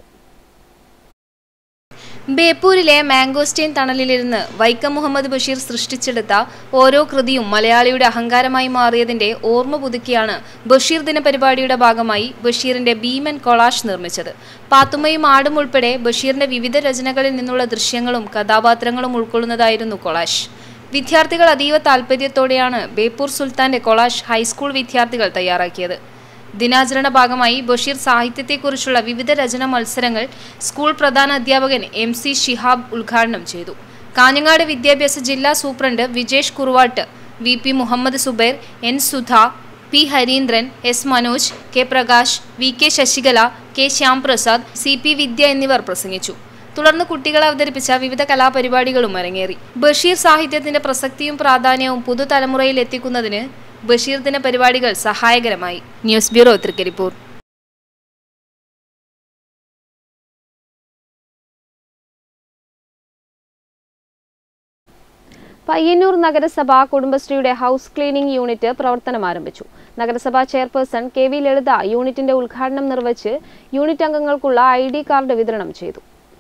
ബേപ്പൂരിലെ മാംഗോസ്റ്റൈൻ തണലിലിരുന്ന് വൈക്കം മുഹമ്മദ് ബഷീർ സൃഷ്ടിച്ചെടുത്ത ഓരോ കൃതിയും മലയാളിയുടെ അഹങ്കാരമായി മാറിയതിന്റെ ഓർമ്മ പുതുക്കിയാണ് ബഷീർ ദിന പരിപാടിയുടെ ഭാഗമായി ബഷീറിന്റെ ഭീമൻ കൊളാഷ് നിർമ്മിച്ചത് പാത്തുമ്മയും ആടും ഉൾപ്പെടെ ബഷീറിന്റെ വിവിധ രചനകളിൽ നിന്നുള്ള ദൃശ്യങ്ങളും കഥാപാത്രങ്ങളും ഉൾക്കൊള്ളുന്നതായിരുന്നു കൊളാഷ് വിദ്യാർത്ഥികൾ അതീവ താൽപര്യത്തോടെയാണ് ബേപ്പൂർ സുൽത്താന്റെ കൊളാഷ് ഹൈസ്കൂൾ വിദ്യാർത്ഥികൾ തയ്യാറാക്കിയത് ദിനാചരണ ഭാഗമായി ബഷീർ സാഹിത്യത്തെക്കുറിച്ചുള്ള വിവിധ രചന മത്സരങ്ങൾ സ്കൂൾ പ്രധാന അധ്യാപകൻ എം സി ഷിഹാബ് ഉദ്ഘാടനം ചെയ്തു കാഞ്ഞങ്ങാട് വിദ്യാഭ്യാസ ജില്ലാ superintendent Vijesh Kuruvatt V P Muhammad Zubair N Sudha P Harindran S Manoj K Prakash V K Sasikala K Shyamprasad C P Vidya എന്നിവർ പ്രസംഗിച്ചു തുടർന്ന് കുട്ടികൾ അവതരിപ്പിച്ച വിവിധ കലാപരിപാടികളും അരങ്ങേറി ബഷീർ സാഹിത്യത്തിന്റെ പ്രസക്തിയും പ്രാധാന്യവും പുതുതലമുറയിൽ എത്തിക്കുന്നതിന് ബഷീർ ദിന പരിപാടികൾ സഹായകരമായി ന്യൂസ് ബ്യൂറോ തൃക്കരിപ്പൂർ പയ്യന്നൂർ നഗരസഭ കുടുംബശ്രീയുടെ ഹൗസ് ക്ലീനിംഗ് യൂണിറ്റ് പ്രവർത്തനം ആരംഭിച്ചു നഗരസഭാ ചെയർപേഴ്സൺ കെ വി ലളിത യൂണിറ്റിന്റെ ഉദ്ഘാടനം നിർവഹിച്ച് യൂണിറ്റ് അംഗങ്ങൾക്കുള്ള ഐ ഡി കാർഡ് വിതരണം ചെയ്തു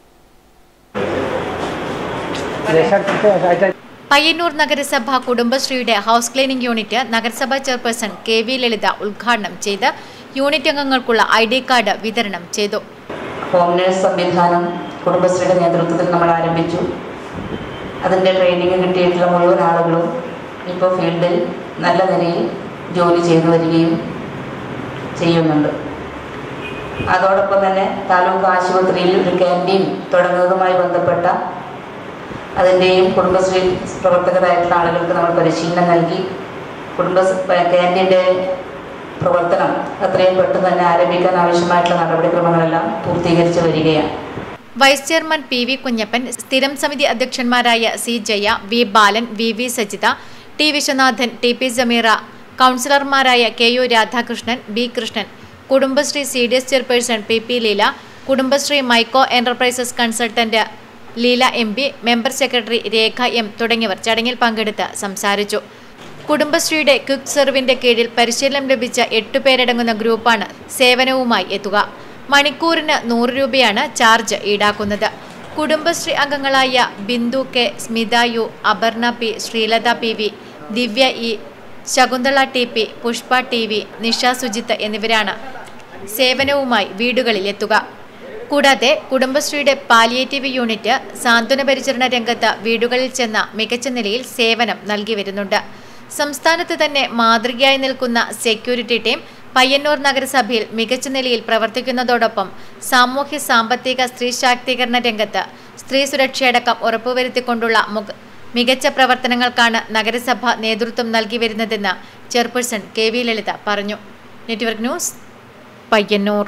പയ്യന്നൂർ നഗരസഭ കുടുംബശ്രീയുടെ ഹൗസ് ക്ലീനിംഗ് യൂണിറ്റ് നഗരസഭാ ചെയർപേഴ്സൺ കെ വി ലളിത ഉദ്ഘാടനം ചെയ്ത് യൂണിറ്റ് അംഗങ്ങൾക്കുള്ള ഐ ഡി കാർഡ് വിതരണം ചെയ്തു ഹോം നേഴ്സ് സംവിധാനം കുടുംബശ്രീയുടെ നേതൃത്വത്തിൽ നമ്മൾ ആരംഭിച്ചു അതിൻ്റെ ട്രെയിനിങ് കിട്ടിയിട്ടുള്ള മുഴുവൻ ആളുകളും ഇപ്പോൾ ഫീൽഡിൽ നല്ല നിലയിൽ ജോലി ചെയ്തു വരികയും ചെയ്യുന്നുണ്ട് അതോടൊപ്പം തന്നെ താലൂക്ക് ആശുപത്രിയിൽ ഒരു ക്യാൻറ്റീൻ തുടങ്ങുന്നതുമായി ബന്ധപ്പെട്ട അതിൻ്റെയും കുടുംബശ്രീ പ്രവർത്തകരായിട്ടുള്ള ആളുകൾക്ക് നമ്മൾ പരിശീലനം നൽകി കുടുംബ ക്യാൻറ്റീൻ്റെ പ്രവർത്തനം എത്രയും പെട്ടെന്ന് തന്നെ ആരംഭിക്കാൻ ആവശ്യമായിട്ടുള്ള നടപടിക്രമങ്ങളെല്ലാം പൂർത്തീകരിച്ച് വരികയാണ് vice chairman P V Kunhappan സ്ഥിരം സമിതി അധ്യക്ഷന്മാരായ C Jaya V Balan V V Sajitha T Viswanathan T P Jameera കൗൺസിലർമാരായ K U Radhakrishnan B Krishnan Kudumbashree C D S chairperson P P Leela Kudumbashree micro enterprises consultant Leela M P member secretary Rekha M തുടങ്ങിയവർ ചടങ്ങിൽ പങ്കെടുത്ത് സംസാരിച്ചു കുടുംബശ്രീയുടെ ക്വിക്ക് സെർവിന്റെ കീഴിൽ പരിശീലനം ലഭിച്ച എട്ടു പേരടങ്ങുന്ന ഗ്രൂപ്പാണ് സേവനവുമായി എത്തുക മണിക്കൂറിന് നൂറ് രൂപയാണ് ചാർജ് ഈടാക്കുന്നത് കുടുംബശ്രീ അംഗങ്ങളായ Bindu K Smitha U Aparna P Sreelatha P V Divya E Shakuntala T P Pushpa T V Nisha Sujith എന്നിവരാണ് സേവനവുമായി വീടുകളിൽ എത്തുക കൂടാതെ കുടുംബശ്രീയുടെ പാലിയേറ്റീവ് യൂണിറ്റ് സാന്ത്വന പരിചരണ രംഗത്ത് വീടുകളിൽ ചെന്ന മികച്ച നിലയിൽ സേവനം നൽകി വരുന്നുണ്ട് സംസ്ഥാനത്ത് തന്നെ മാതൃകയായി നിൽക്കുന്ന സെക്യൂരിറ്റി ടീം പയ്യന്നൂർ നഗരസഭയിൽ മികച്ച നിലയിൽ പ്രവർത്തിക്കുന്നതോടൊപ്പം സാമൂഹ്യ സാമ്പത്തിക സ്ത്രീ ശാക്തീകരണ രംഗത്ത് സ്ത്രീ സുരക്ഷയടക്കം ഉറപ്പുവരുത്തിക്കൊണ്ടുള്ള മുക- മികച്ച പ്രവർത്തനങ്ങൾക്കാണ് നഗരസഭ നേതൃത്വം നൽകി വരുന്നതെന്ന് ചെയർപേഴ്സൺ കെ വി ലളിത പറഞ്ഞു നെറ്റ്വർക്ക് ന്യൂസ് പയ്യന്നൂർ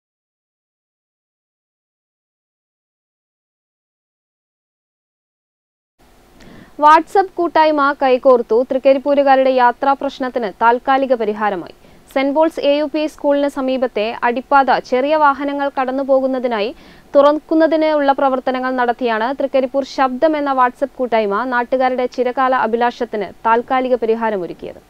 വാട്സപ്പ് കൂട്ടായ്മ കൈകോർത്തു തൃക്കരിപ്പൂരുകാരുടെ യാത്രാ പ്രശ്നത്തിന് താൽക്കാലിക പരിഹാരമായി Saint Paul's A U P സ്കൂളിന് സമീപത്തെ അടിപ്പാത ചെറിയ വാഹനങ്ങൾ കടന്നുപോകുന്നതിനായി തുറക്കുന്നതിനുള്ള പ്രവർത്തനങ്ങൾ നടത്തിയാണ് തൃക്കരിപ്പൂർ ശബ്ദം എന്ന വാട്സപ്പ് കൂട്ടായ്മ നാട്ടുകാരുടെ ചിരകാല അഭിലാഷത്തിന് താൽക്കാലിക പരിഹാരമൊരുക്കിയത്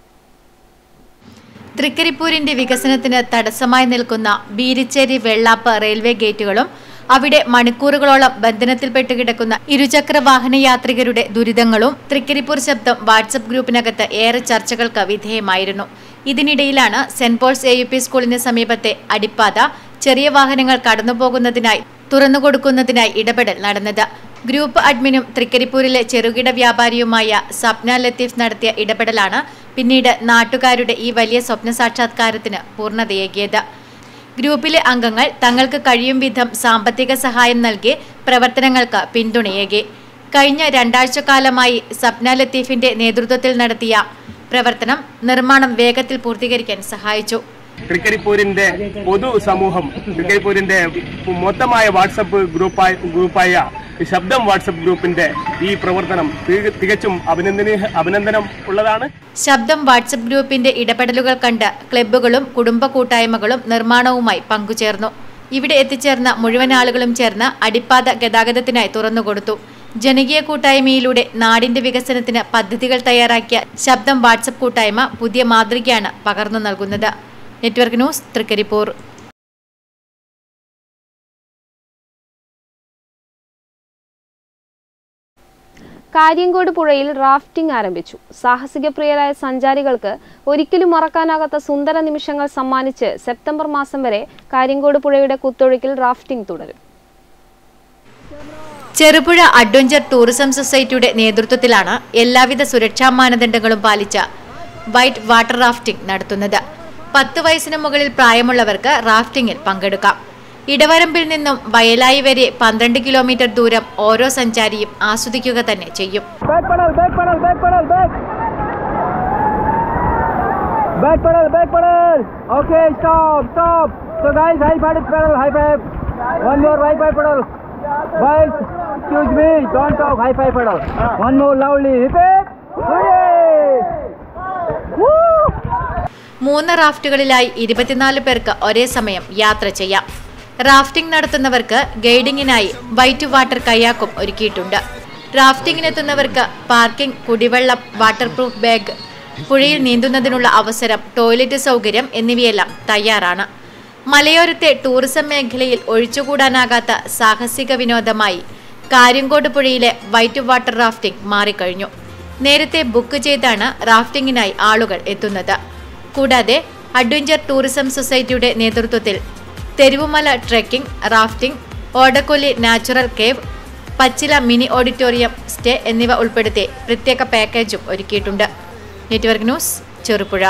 തൃക്കരിപ്പൂരിന്റെ വികസനത്തിന് തടസ്സമായി നിൽക്കുന്ന ബീരിച്ചേരി വെള്ളാപ്പ് റെയിൽവേ ഗേറ്റുകളും അവിടെ മണിക്കൂറുകളോളം ബന്ധനത്തിൽപ്പെട്ട് കിടക്കുന്ന ഇരുചക്ര വാഹന യാത്രികരുടെ ദുരിതങ്ങളും തൃക്കരിപ്പൂർ ശബ്ദം വാട്സപ്പ് ഗ്രൂപ്പിനകത്ത് ഏറെ ചർച്ചകൾക്ക് വിധേയമായിരുന്നു ഇതിനിടയിലാണ് Saint Paul's A U P സ്കൂളിന് സമീപത്തെ അടിപ്പാത ചെറിയ വാഹനങ്ങൾ കടന്നുപോകുന്നതിനായി തുറന്നുകൊടുക്കുന്നതിനായി ഇടപെടൽ നടന്നത് ഗ്രൂപ്പ് അഡ്മിനും തൃക്കരിപ്പൂരിലെ ചെറുകിട വ്യാപാരിയുമായ സപ്ന ലത്തീഫ് നടത്തിയ ഇടപെടലാണ് പിന്നീട് നാട്ടുകാരുടെ ഈ വലിയ സ്വപ്ന സാക്ഷാത്കാരത്തിന് പൂർണ്ണതയേകിയത് ഗ്രൂപ്പിലെ അംഗങ്ങൾ തങ്ങൾക്ക് കഴിയും വിധം സാമ്പത്തിക സഹായം നൽകി പ്രവർത്തനങ്ങൾക്ക് പിന്തുണയേകി കഴിഞ്ഞ രണ്ടാഴ്ചക്കാലമായി സപ്ന ലത്തീഫിന്റെ നേതൃത്വത്തിൽ നടത്തിയ പ്രവർത്തനം നിർമ്മാണം വേഗത്തിൽ പൂർത്തീകരിക്കാൻ സഹായിച്ചു തൃക്കരിപ്പൂരിന്റെ പൊതു സമൂഹം തൃക്കരിപ്പൂരിന്റെ മൊത്തമായ വാട്സപ്പ് ഗ്രൂപ്പായ ഗ്രൂപ്പായ ശബ്ദം വാട്സപ്പ് ഗ്രൂപ്പിന്റെ ഈ പ്രവർത്തനം തി- തികച്ചും അഭിനന്ദനീയ അഭിനന്ദനം ഉള്ളതാണ് ശബ്ദം വാട്സപ്പ് ഗ്രൂപ്പിന്റെ ഇടപെടലുകൾ കണ്ട് ക്ലബ്ബുകളും കുടുംബ കൂട്ടായ്മകളും നിർമ്മാണവുമായി പങ്കുചേർന്നു ഇവിടെ എത്തിച്ചേർന്ന മുഴുവൻ ആളുകളും ചേർന്ന് അടിപ്പാത ഗതാഗതത്തിനായി തുറന്നുകൊടുത്തു ജനകീയ കൂട്ടായ്മയിലൂടെ നാടിന്റെ വികസനത്തിന് പദ്ധതികൾ തയ്യാറാക്കിയ ശബ്ദം വാട്സപ്പ് കൂട്ടായ്മ പുതിയ മാതൃകയാണ് പകർന്നു നൽകുന്നത് നെറ്റ്വർക്ക് ന്യൂസ് തൃക്കരിപ്പൂർ കാര്യങ്കോട് പുഴയിൽ റാഫ്റ്റിംഗ് ആരംഭിച്ചു സാഹസിക പ്രിയരായ സഞ്ചാരികൾക്ക് ഒരിക്കലും മറക്കാനാകാത്ത സുന്ദര നിമിഷങ്ങൾ സമ്മാനിച്ച് സെപ്റ്റംബർ മാസം വരെ കാര്യങ്കോട് പുഴയുടെ കുത്തൊഴുക്കിൽ റാഫ്റ്റിംഗ് തുടരും ചെറുപുഴ അഡ്വഞ്ചർ ടൂറിസം സൊസൈറ്റിയുടെ നേതൃത്വത്തിലാണ് എല്ലാവിധ സുരക്ഷാ മാനദണ്ഡങ്ങളും പാലിച്ച വൈറ്റ് വാട്ടർ റാഫ്റ്റിംഗ് നടത്തുന്നത് പത്ത് വയസ്സിന് മുകളിൽ പ്രായമുള്ളവർക്ക് റാഫ്റ്റിംഗിൽ പങ്കെടുക്കാം ഇടവരമ്പിൽ നിന്നും വയലായി വരെ പന്ത്രണ്ട് കിലോമീറ്റർ ദൂരം ഓരോ സഞ്ചാരിയും ആസ്വദിക്കുക തന്നെ ചെയ്യും back pedal back pedal back pedal back back pedal back pedal okay stop stop so guys high five pedal high five one more high five pedal guys excuse me don't talk high five pedal one more loudly hip hip hooray Woo! മൂന്ന് റാഫ്റ്റുകളിലായി ഇരുപത്തിനാല് പേർക്ക് ഒരേ സമയം യാത്ര ചെയ്യാം rafting നടത്തുന്നവർക്ക് ഗൈഡിങ്ങിനായി white water കയാക്കും ഒരുക്കിയിട്ടുണ്ട് റാഫ്റ്റിംഗിനെത്തുന്നവർക്ക് പാർക്കിംഗ് കുടിവെള്ളം വാട്ടർ പ്രൂഫ് ബാഗ് പുഴയിൽ നീന്തുന്നതിനുള്ള അവസരം ടോയ്ലറ്റ് സൗകര്യം എന്നിവയെല്ലാം തയ്യാറാണ് മലയോരത്തെ ടൂറിസം മേഖലയിൽ ഒഴിച്ചുകൂടാനാകാത്ത സാഹസിക വിനോദമായി കാര്യങ്കോട് പുഴയിലെ വൈറ്റ് വാട്ടർ റാഫ്റ്റിംഗ് മാറിക്കഴിഞ്ഞു നേരത്തെ ബുക്ക് ചെയ്താണ് റാഫ്റ്റിംഗിനായി ആളുകൾ എത്തുന്നത് കൂടാതെ അഡ്വഞ്ചർ ടൂറിസം സൊസൈറ്റിയുടെ നേതൃത്വത്തിൽ Theruvumala trekking rafting Odakkolli natural cave പച്ചില മിനി ഓഡിറ്റോറിയം സ്റ്റേ എന്നിവ ഉൾപ്പെടുത്തി പ്രത്യേക പാക്കേജും ഒരുക്കിയിട്ടുണ്ട് നെറ്റ്വർക്ക് ന്യൂസ് ചെറുപുഴ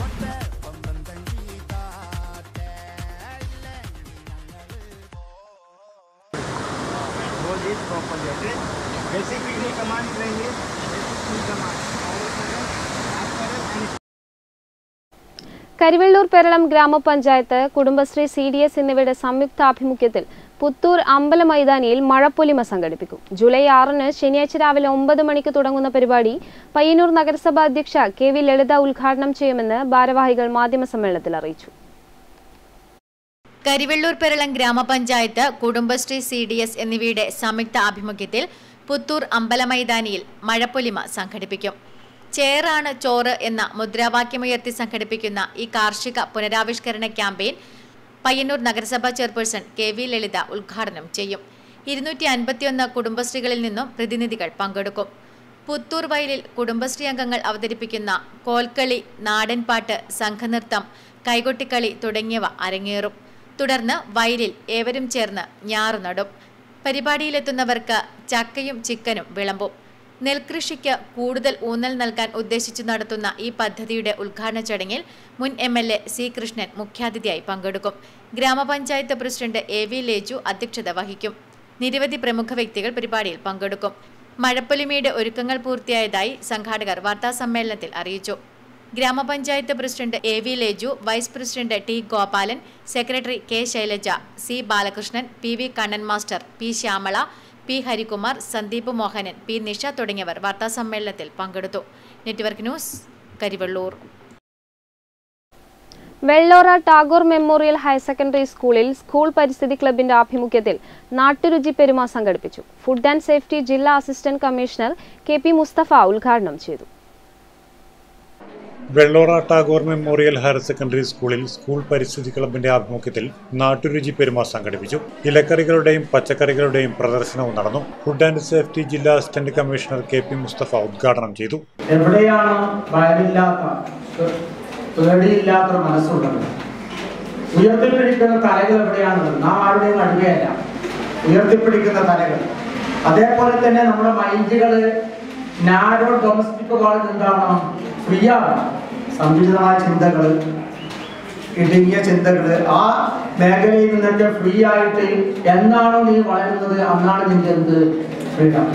കരിവെള്ളൂർ പെരളം ഗ്രാമപഞ്ചായത്ത് കുടുംബശ്രീ സി ഡി എസ് എന്നിവയുടെ സംയുക്താഭിമുഖ്യത്തിൽ പുത്തൂർ അമ്പല മൈതാനിയിൽ മഴപ്പൊലിമ സംഘടിപ്പിക്കും ജൂലൈ ആറിന് ശനിയാഴ്ച രാവിലെ ഒമ്പത് മണിക്ക് തുടങ്ങുന്ന പരിപാടി പയ്യന്നൂർ നഗരസഭാ അധ്യക്ഷ കെ വി ലളിത ഉദ്ഘാടനം ചെയ്യുമെന്ന് ഭാരവാഹികൾ മാധ്യമസമ്മേളനത്തിൽ അറിയിച്ചു കരിവെള്ളൂർ പെരളം ഗ്രാമപഞ്ചായത്ത് കുടുംബശ്രീ സി ഡി എസ് എന്നിവയുടെ സംയുക്ത ആഭിമുഖ്യത്തിൽ പുത്തൂർ അമ്പലമൈതാനിയിൽ മഴപ്പൊലിമ സംഘടിപ്പിക്കും ചേറാണ് ചോറ് എന്ന മുദ്രാവാക്യമുയർത്തി സംഘടിപ്പിക്കുന്ന ഈ കാർഷിക പുനരാവിഷ്കരണ ക്യാമ്പയിൻ പയ്യന്നൂർ നഗരസഭാ ചെയർപേഴ്സൺ കെ വി ലളിത ഉദ്ഘാടനം ചെയ്യും ഇരുന്നൂറ്റി അൻപത്തിയൊന്ന് കുടുംബശ്രീകളിൽ നിന്നും പ്രതിനിധികൾ പങ്കെടുക്കും പുത്തൂർ വയലിൽ കുടുംബശ്രീ അംഗങ്ങൾ അവതരിപ്പിക്കുന്ന കോൽക്കളി നാടൻപാട്ട് സംഘനൃത്തം കൈകൊട്ടിക്കളി തുടങ്ങിയവ അരങ്ങേറും തുടർന്ന് വയലിൽ ഏവരും ചേർന്ന് ഞാറു നടും പരിപാടിയിലെത്തുന്നവർക്ക് ചക്കയും ചിക്കനും വിളമ്പും നെൽകൃഷിക്ക് കൂടുതൽ ഊന്നൽ നൽകാൻ ഉദ്ദേശിച്ചു നടത്തുന്ന ഈ പദ്ധതിയുടെ ഉദ്ഘാടന ചടങ്ങിൽ മുൻ M L A C Krishnan മുഖ്യാതിഥിയായി പങ്കെടുക്കും ഗ്രാമപഞ്ചായത്ത് പ്രസിഡന്റ് എ വി ലേജു അധ്യക്ഷത വഹിക്കും നിരവധി പ്രമുഖ വ്യക്തികൾ പരിപാടിയിൽ പങ്കെടുക്കും മഴപ്പൊലിമയുടെ ഒരുക്കങ്ങൾ പൂർത്തിയായതായി സംഘാടകർ വാർത്താസമ്മേളനത്തിൽ അറിയിച്ചു ഗ്രാമപഞ്ചായത്ത് president A V Leju vice president T Gopalan secretary K Shailaja C Balakrishnan P V Kannan master P Shyamala P Harikumar Sandeep Mohanan P Nisha തുടങ്ങിയവർ വാർത്താസമ്മേളനത്തിൽ പങ്കെടുത്തു network news Karivellur Vellora Tagore memorial higher secondary സ്കൂളിൽ സ്കൂൾ പരിസ്ഥിതി ക്ലബിന്റെ ആഭിമുഖ്യത്തിൽ നാട്ടുരുചി പെരുമ സംഘടിപ്പിച്ചു ഫുഡ് ആൻഡ് സേഫ്റ്റി ജില്ലാ assistant commissioner K P Musthafa ഉദ്ഘാടനം ചെയ്തു Vellora Tagore memorial higher secondary സ്കൂളിൽ സ്കൂൾ പരിസ്ഥിതി ക്ലബിന്റെ ആഭിമുഖ്യത്തിൽ നാട്ടുരുചി പെരുമാ സംഘടിപ്പിച്ചു ഇലക്കറികളുടെയും പച്ചക്കറികളുടെയും പ്രദർശനവും നടന്നു ഫുഡ് ആൻഡ് സേഫ്റ്റി ജില്ലാ assistant commissioner K P Musthafa ഉദ്ഘാടനം ചെയ്തു എവിടെയാണ് വയലില്ലാത്ത പേടിയില്ലാത്ത മനസ്സുള്ളത് ഉയർത്തിപ്പിടിക്കുന്ന തലകൾ എവിടെയാണുള്ളത് നാം ആരുടെയും അടിമയല്ല ഉയർത്തിപ്പിടിക്കുന്ന തലകൾ അതേപോലെ തന്നെ നമ്മുടെ മൈൻഡുകൾ നാരോ ഡൊമസ്റ്റിക് വാളിൽ എന്താവണം ഫ്രീ ആവണം സന്തുലിതമായ ചിന്തകൾ ഇടുങ്ങിയ ചിന്തകൾ ആ മേഖലയിൽ നിന്നൊക്കെ ഫ്രീ ആയിട്ട് എന്നാണോ നീ വളരുന്നത് അന്നാണ് നിന്റെ എന്ത് ഫ്രീഡം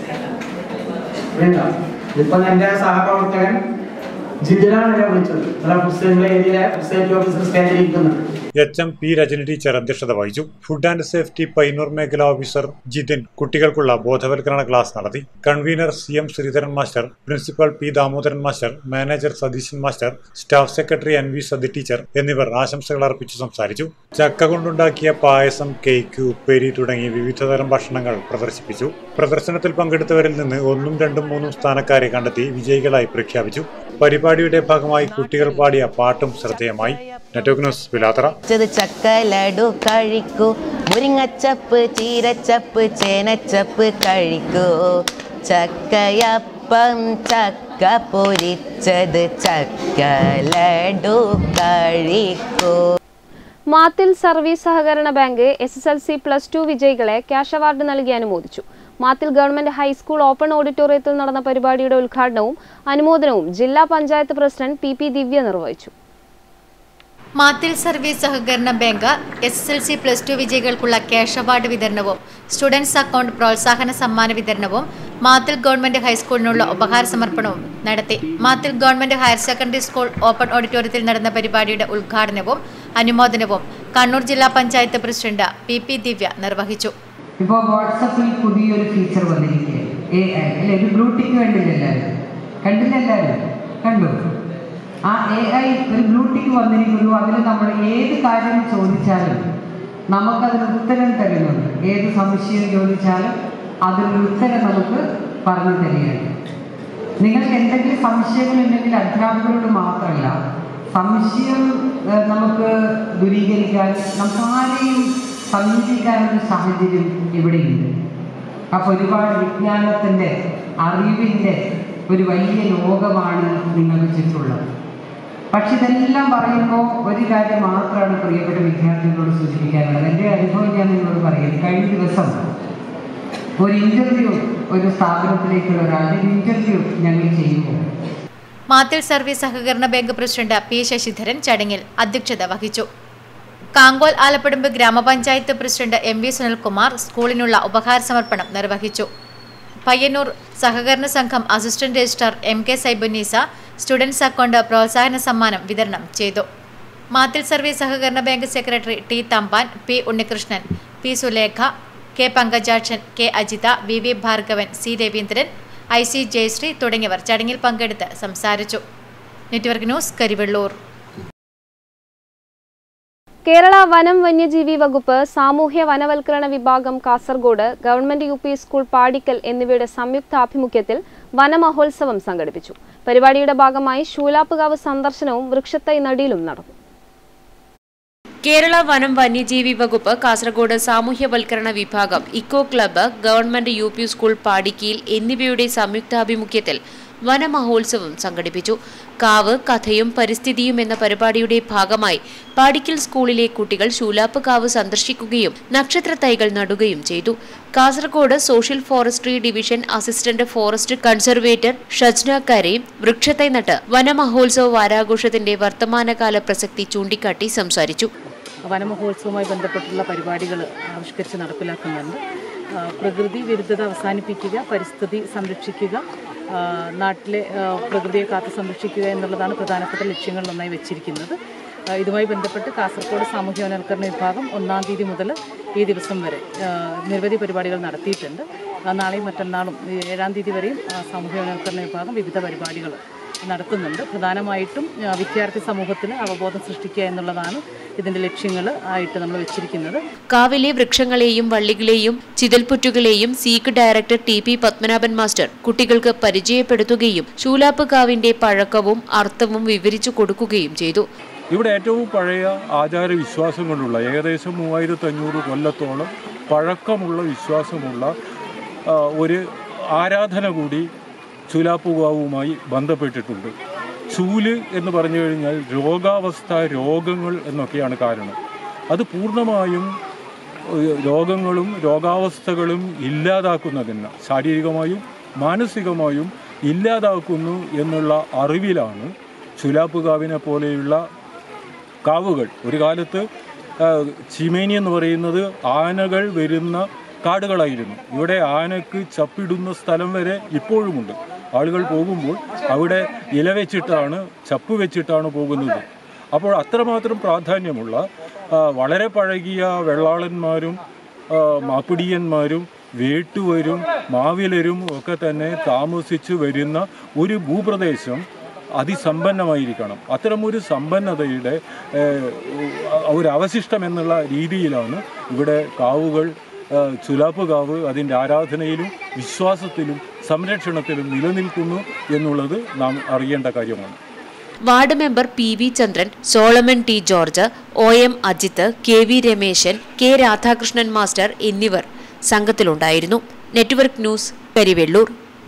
ഫ്രീഡം ഇപ്പൊ എന്റെ സഹപ്രവർത്തകൻ ജിതിനാണ് എന്നെ വിളിച്ചത് നിങ്ങളെ മുസ്ലിം ഏരിയയിലെ സൊസൈറ്റി ഓഫീസർ സ്റ്റേജിൽ ഇരിക്കുന്നുണ്ട് H M P Rajani teacher അധ്യക്ഷത വഹിച്ചു ഫുഡ് ആൻഡ് സേഫ്റ്റി പൈനൂർ മേഖലാ ഓഫീസർ ജിതിൻ കുട്ടികൾക്കുള്ള ബോധവൽക്കരണ ക്ലാസ് നടത്തി convener C M Sreedharan master principal P Damodaran master manager Satheesan master staff secretary N V Sathi teacher എന്നിവർ ആശംസകൾ അർപ്പിച്ചു സംസാരിച്ചു ചക്ക കൊണ്ടുണ്ടാക്കിയ പായസം കേക്ക് ഉപ്പേരി തുടങ്ങി വിവിധതരം ഭക്ഷണങ്ങൾ പ്രദർശിപ്പിച്ചു പ്രദർശനത്തിൽ പങ്കെടുത്തവരിൽ നിന്ന് ഒന്നും രണ്ടും മൂന്നും സ്ഥാനക്കാരെ കണ്ടെത്തി വിജയികളായി പ്രഖ്യാപിച്ചു പരിപാടിയുടെ ഭാഗമായി കുട്ടികൾ പാടിയ പാട്ടും ശ്രദ്ധേയമായി നെറ്റ്വർക്ക് ന്യൂസ് പിലാത്തറ ചത് ചക്ക ലഡു കഴിക്കൂ മുരിങ്ങച്ചപ്പ് ചീരച്ചപ്പ് ചേനച്ചപ്പ് കഴിക്കൂ ചക്കയപ്പം ചക്ക പൊരിച്ചത് ചക്ക ലഡു കഴിക്കൂ മാത്തിൽ സർവീസ് സഹകരണ bank S S L C plus two വിജയികളെ ക്യാഷ് അവാർഡ് നൽകി അനുമോദിച്ചു മാത്തിൽ ഗവൺമെന്റ് ഹൈസ്കൂൾ ഓപ്പൺ ഓഡിറ്റോറിയത്തിൽ നടന്ന പരിപാടിയുടെ ഉദ്ഘാടനവും അനുമോദനവും ജില്ലാ panchayat president P P Divya നിർവഹിച്ചു മാത്തിൽ സർവീസ് സഹകരണ bank S S L C plus two വിജയികൾക്കുള്ള ക്യാഷ് അവാർഡ് വിതരണവും സ്റ്റുഡൻസ് അക്കൗണ്ട് പ്രോത്സാഹന സമ്മാന വിതരണവും മാത്തിൽ ഗവൺമെന്റ് ഹൈസ്കൂളിനുള്ള ഉപഹാര സമർപ്പണവും നടത്തി Mathil government higher secondary school open ഓഡിറ്റോറിയത്തിൽ നടന്ന പരിപാടിയുടെ ഉദ്ഘാടനവും അനുമോദനവും കണ്ണൂർ ജില്ലാ panchayat president P P Divya നിർവഹിച്ചു ഇപ്പോൾ വാട്സപ്പിൽ പുതിയൊരു ഫീച്ചർ വന്നിരിക്കുകയാണ് എ ഐ അല്ലെ ഒരു ബ്ലൂടിക്ക് കണ്ടില്ല എല്ലാവരും കണ്ടില്ല എല്ലാവരും കണ്ടു ആ എ ഐ ഒരു ബ്ലൂടിക്ക് വന്നിരിക്കുന്നു അതിൽ നമ്മൾ ഏത് കാര്യം ചോദിച്ചാലും നമുക്കതിന് ഉത്തരം തരുന്നുണ്ട് ഏത് സംശയം ചോദിച്ചാലും അതിനൊരു ഉത്തരം നമുക്ക് പറഞ്ഞു തരികയാണ് നിങ്ങൾക്ക് എന്തെങ്കിലും സംശയങ്ങളുണ്ടെങ്കിൽ അധ്യാപകരോട് മാത്രമല്ല സംശയം ഏഹ്, നമുക്ക് ദൂരീകരിക്കാൻ നമുക്ക് ആരെയും സമീപിക്കാനൊരു സാഹചര്യം ഇവിടെയുണ്ട് അപ്പോൾ ഒരുപാട് വിജ്ഞാനത്തിൻ്റെ അറിവിൻ്റെ ഒരു വലിയ ലോകമാണ് നിങ്ങൾക്ക് ചുറ്റുള്ളത് പക്ഷെ ഇതെല്ലാം പറയുമ്പോൾ ഒരു കാര്യം മാത്രമാണ് പ്രിയപ്പെട്ട വിദ്യാർത്ഥികളോട് സൂചിപ്പിക്കാനുള്ളത് എൻ്റെ അനുഭവം ഞാൻ നിങ്ങളോട് പറയും കഴിഞ്ഞ ദിവസം ഒരു ഇൻ്റർവ്യൂ ഒരു സ്ഥാപനത്തിലേക്കുള്ള ഒരാളുടെ ഇൻ്റർവ്യൂ ഞങ്ങൾ ചെയ്യുമ്പോൾ മാത്തിൽ സർവീസ് സഹകരണ ബാങ്ക് പ്രസിഡന്റ് പി ശശിധരൻ ചടങ്ങിൽ അധ്യക്ഷത വഹിച്ചു കാങ്കോൽ ആലപ്പടുമ്പ് ഗ്രാമപഞ്ചായത്ത് പ്രസിഡന്റ് എം വി സുനിൽകുമാർ സ്കൂളിനുള്ള ഉപഹാര സമർപ്പണം നിർവഹിച്ചു പയ്യന്നൂർ സഹകരണ സംഘം assistant registrar M K Saibunnisa students account പ്രോത്സാഹന സമ്മാനം വിതരണം ചെയ്തു മാത്തിൽ സർവീസ് സഹകരണ bank secretary T Thampan P Unnikrishnan P Sulekha K Pankajakshan K Ajitha V V Bhargavan C Raveendran I C Jayasree തുടങ്ങിയവർ ചടങ്ങിൽ പങ്കെടുത്ത് സംസാരിച്ചു നെറ്റ്വർക്ക് ന്യൂസ് കരിവെള്ളൂർ കേരള വനം വന്യജീവി വകുപ്പ് സാമൂഹ്യ വനവൽക്കരണ വിഭാഗം Kasaragod government U P school Padikkal എന്നിവയുടെ സംയുക്താഭിമുഖ്യത്തിൽ വനമഹോത്സവം സംഘടിപ്പിച്ചു പരിപാടിയുടെ ഭാഗമായി ശൂലാപ്പുകാവ് സന്ദർശനവും വൃക്ഷത്തൈ നടീലും നടന്നു കേരള വനം വന്യജീവി വകുപ്പ് കാസർഗോഡ് സാമൂഹ്യവൽക്കരണ വിഭാഗം eco club government U P school പാടിക്കയിൽ എന്നിവയുടെ സംയുക്താഭിമുഖ്യത്തിൽ വനമഹോത്സവം സംഘടിപ്പിച്ചു കാവ് കഥയും പരിസ്ഥിതിയും എന്ന പരിപാടിയുടെ ഭാഗമായി പാടിക്കൽ സ്കൂളിലെ കുട്ടികൾ ശൂലാപ്പ് കാവ് സന്ദർശിക്കുകയും നക്ഷത്ര തൈകൾ നടുകയും ചെയ്തു Kasaragod social forestry division assistant forest conservator Shajna Kareem വൃക്ഷത്തൈ നട്ട് വനമഹോത്സവ വാരാഘോഷത്തിന്റെ വർത്തമാനകാല പ്രസക്തി ചൂണ്ടിക്കാട്ടി സംസാരിച്ചു വനമഹോത്സവവുമായി ബന്ധപ്പെട്ടുള്ള പരിപാടികൾ ആവിഷ്കരിച്ച് നടപ്പിലാക്കുന്നുണ്ട് ആ, പ്രകൃതി വിരുദ്ധത അവസാനിപ്പിക്കുക പരിസ്ഥിതി സംരക്ഷിക്കുക ആ, നാട്ടിലെ ആ, പ്രകൃതിയെ കാത്തു സംരക്ഷിക്കുക എന്നുള്ളതാണ് പ്രധാനപ്പെട്ട ലക്ഷ്യങ്ങളിലൊന്നായി വെച്ചിരിക്കുന്നത് ആ, ഇതുമായി ബന്ധപ്പെട്ട് കാസർഗോഡ് സാമൂഹ്യ വനവൽക്കരണ വിഭാഗം ഒന്നാം തീയതി മുതൽ ഈ ദിവസം വരെ ആ, നിരവധി പരിപാടികൾ നടത്തിയിട്ടുണ്ട് ആ, നാളെയും മറ്റന്നാളും ഈ ഏഴാം തീയതി വരെയും ആ, സാമൂഹ്യ വനവൽക്കരണ വിഭാഗം വിവിധ പരിപാടികൾ നടത്തുന്നുണ്ട് പ്രധാനമായിട്ടും ആ, വിദ്യാർത്ഥി സമൂഹത്തിന് അവബോധം സൃഷ്ടിക്കുക എന്നുള്ളതാണ് ഇതിൻ്റെ ലക്ഷ്യങ്ങൾ ആയിട്ട് നമ്മൾ വെച്ചിരിക്കുന്നത് കാവിലെ വൃക്ഷങ്ങളെയും വള്ളികളെയും ചിതൽപുറ്റുകളെയും SEEK director T P Padmanabhan master കുട്ടികൾക്ക് പരിചയപ്പെടുത്തുകയും ശൂലാപ്പ് കാവിന്റെ പഴക്കവും അർത്ഥവും വിവരിച്ചു കൊടുക്കുകയും ചെയ്തു ഇവിടെ ഏറ്റവും പഴയ ആചാര വിശ്വാസങ്ങളുള്ള ഏകദേശം മൂവായിരത്തി അഞ്ഞൂറ് കൊല്ലത്തോളം പഴക്കമുള്ള വിശ്വാസമുള്ള ആ, ഒരു ആരാധന കൂടി ചുലാപ്പുകാവുമായി ബന്ധപ്പെട്ടിട്ടുണ്ട് ചൂല് എന്ന് പറഞ്ഞു കഴിഞ്ഞാൽ രോഗാവസ്ഥ രോഗങ്ങൾ എന്നൊക്കെയാണ് കാരണം അത് പൂർണ്ണമായും ഏഹ്, രോഗങ്ങളും രോഗാവസ്ഥകളും ഇല്ലാതാക്കുന്നതിന് ശാരീരികമായും മാനസികമായും ഇല്ലാതാക്കുന്നു എന്നുള്ള അറിവിലാണ് ചുലാപ്പുകാവിനെ പോലെയുള്ള കാവുകൾ ഒരു കാലത്ത് ആ, ചീമേനി എന്ന് പറയുന്നത് ആനകൾ വരുന്ന കാടുകളായിരുന്നു ഇവിടെ ആനക്ക് ചപ്പിടുന്ന സ്ഥലം വരെ ഇപ്പോഴുമുണ്ട് ആളുകൾ പോകുമ്പോൾ അവിടെ ഇല വെച്ചിട്ടാണ് ചപ്പ് വെച്ചിട്ടാണ് പോകുന്നത് അപ്പോൾ അത്രമാത്രം പ്രാധാന്യമുള്ള ആ, വളരെ പഴകിയ വെള്ളാളന്മാരും ആ, മാപ്പിടിയന്മാരും വേട്ടുവരും മാവിലരും ഒക്കെ തന്നെ താമസിച്ചു വരുന്ന ഒരു ഭൂപ്രദേശം അതിസമ്പന്നമായിരിക്കണം അത്തരമൊരു സമ്പന്നതയുടെ ഏഹ്, ഒരു അവശിഷ്ടം എന്നുള്ള രീതിയിലാണ് ഇവിടെ കാവുകൾ ഏഹ്, ചുലാപ്പ് കാവ് അതിൻ്റെ ആരാധനയിലും വിശ്വാസത്തിലും സംരക്ഷണത്തിലും നിലനിൽക്കുന്നു എന്നുള്ളത് നാം അറിയേണ്ട കാര്യമാണ് ward member P V Chandran Solomon T George O M Ajith K V Rameshan K Radhakrishnan master എന്നിവർ സംഘത്തിലുണ്ടായിരുന്നു network news Karivellur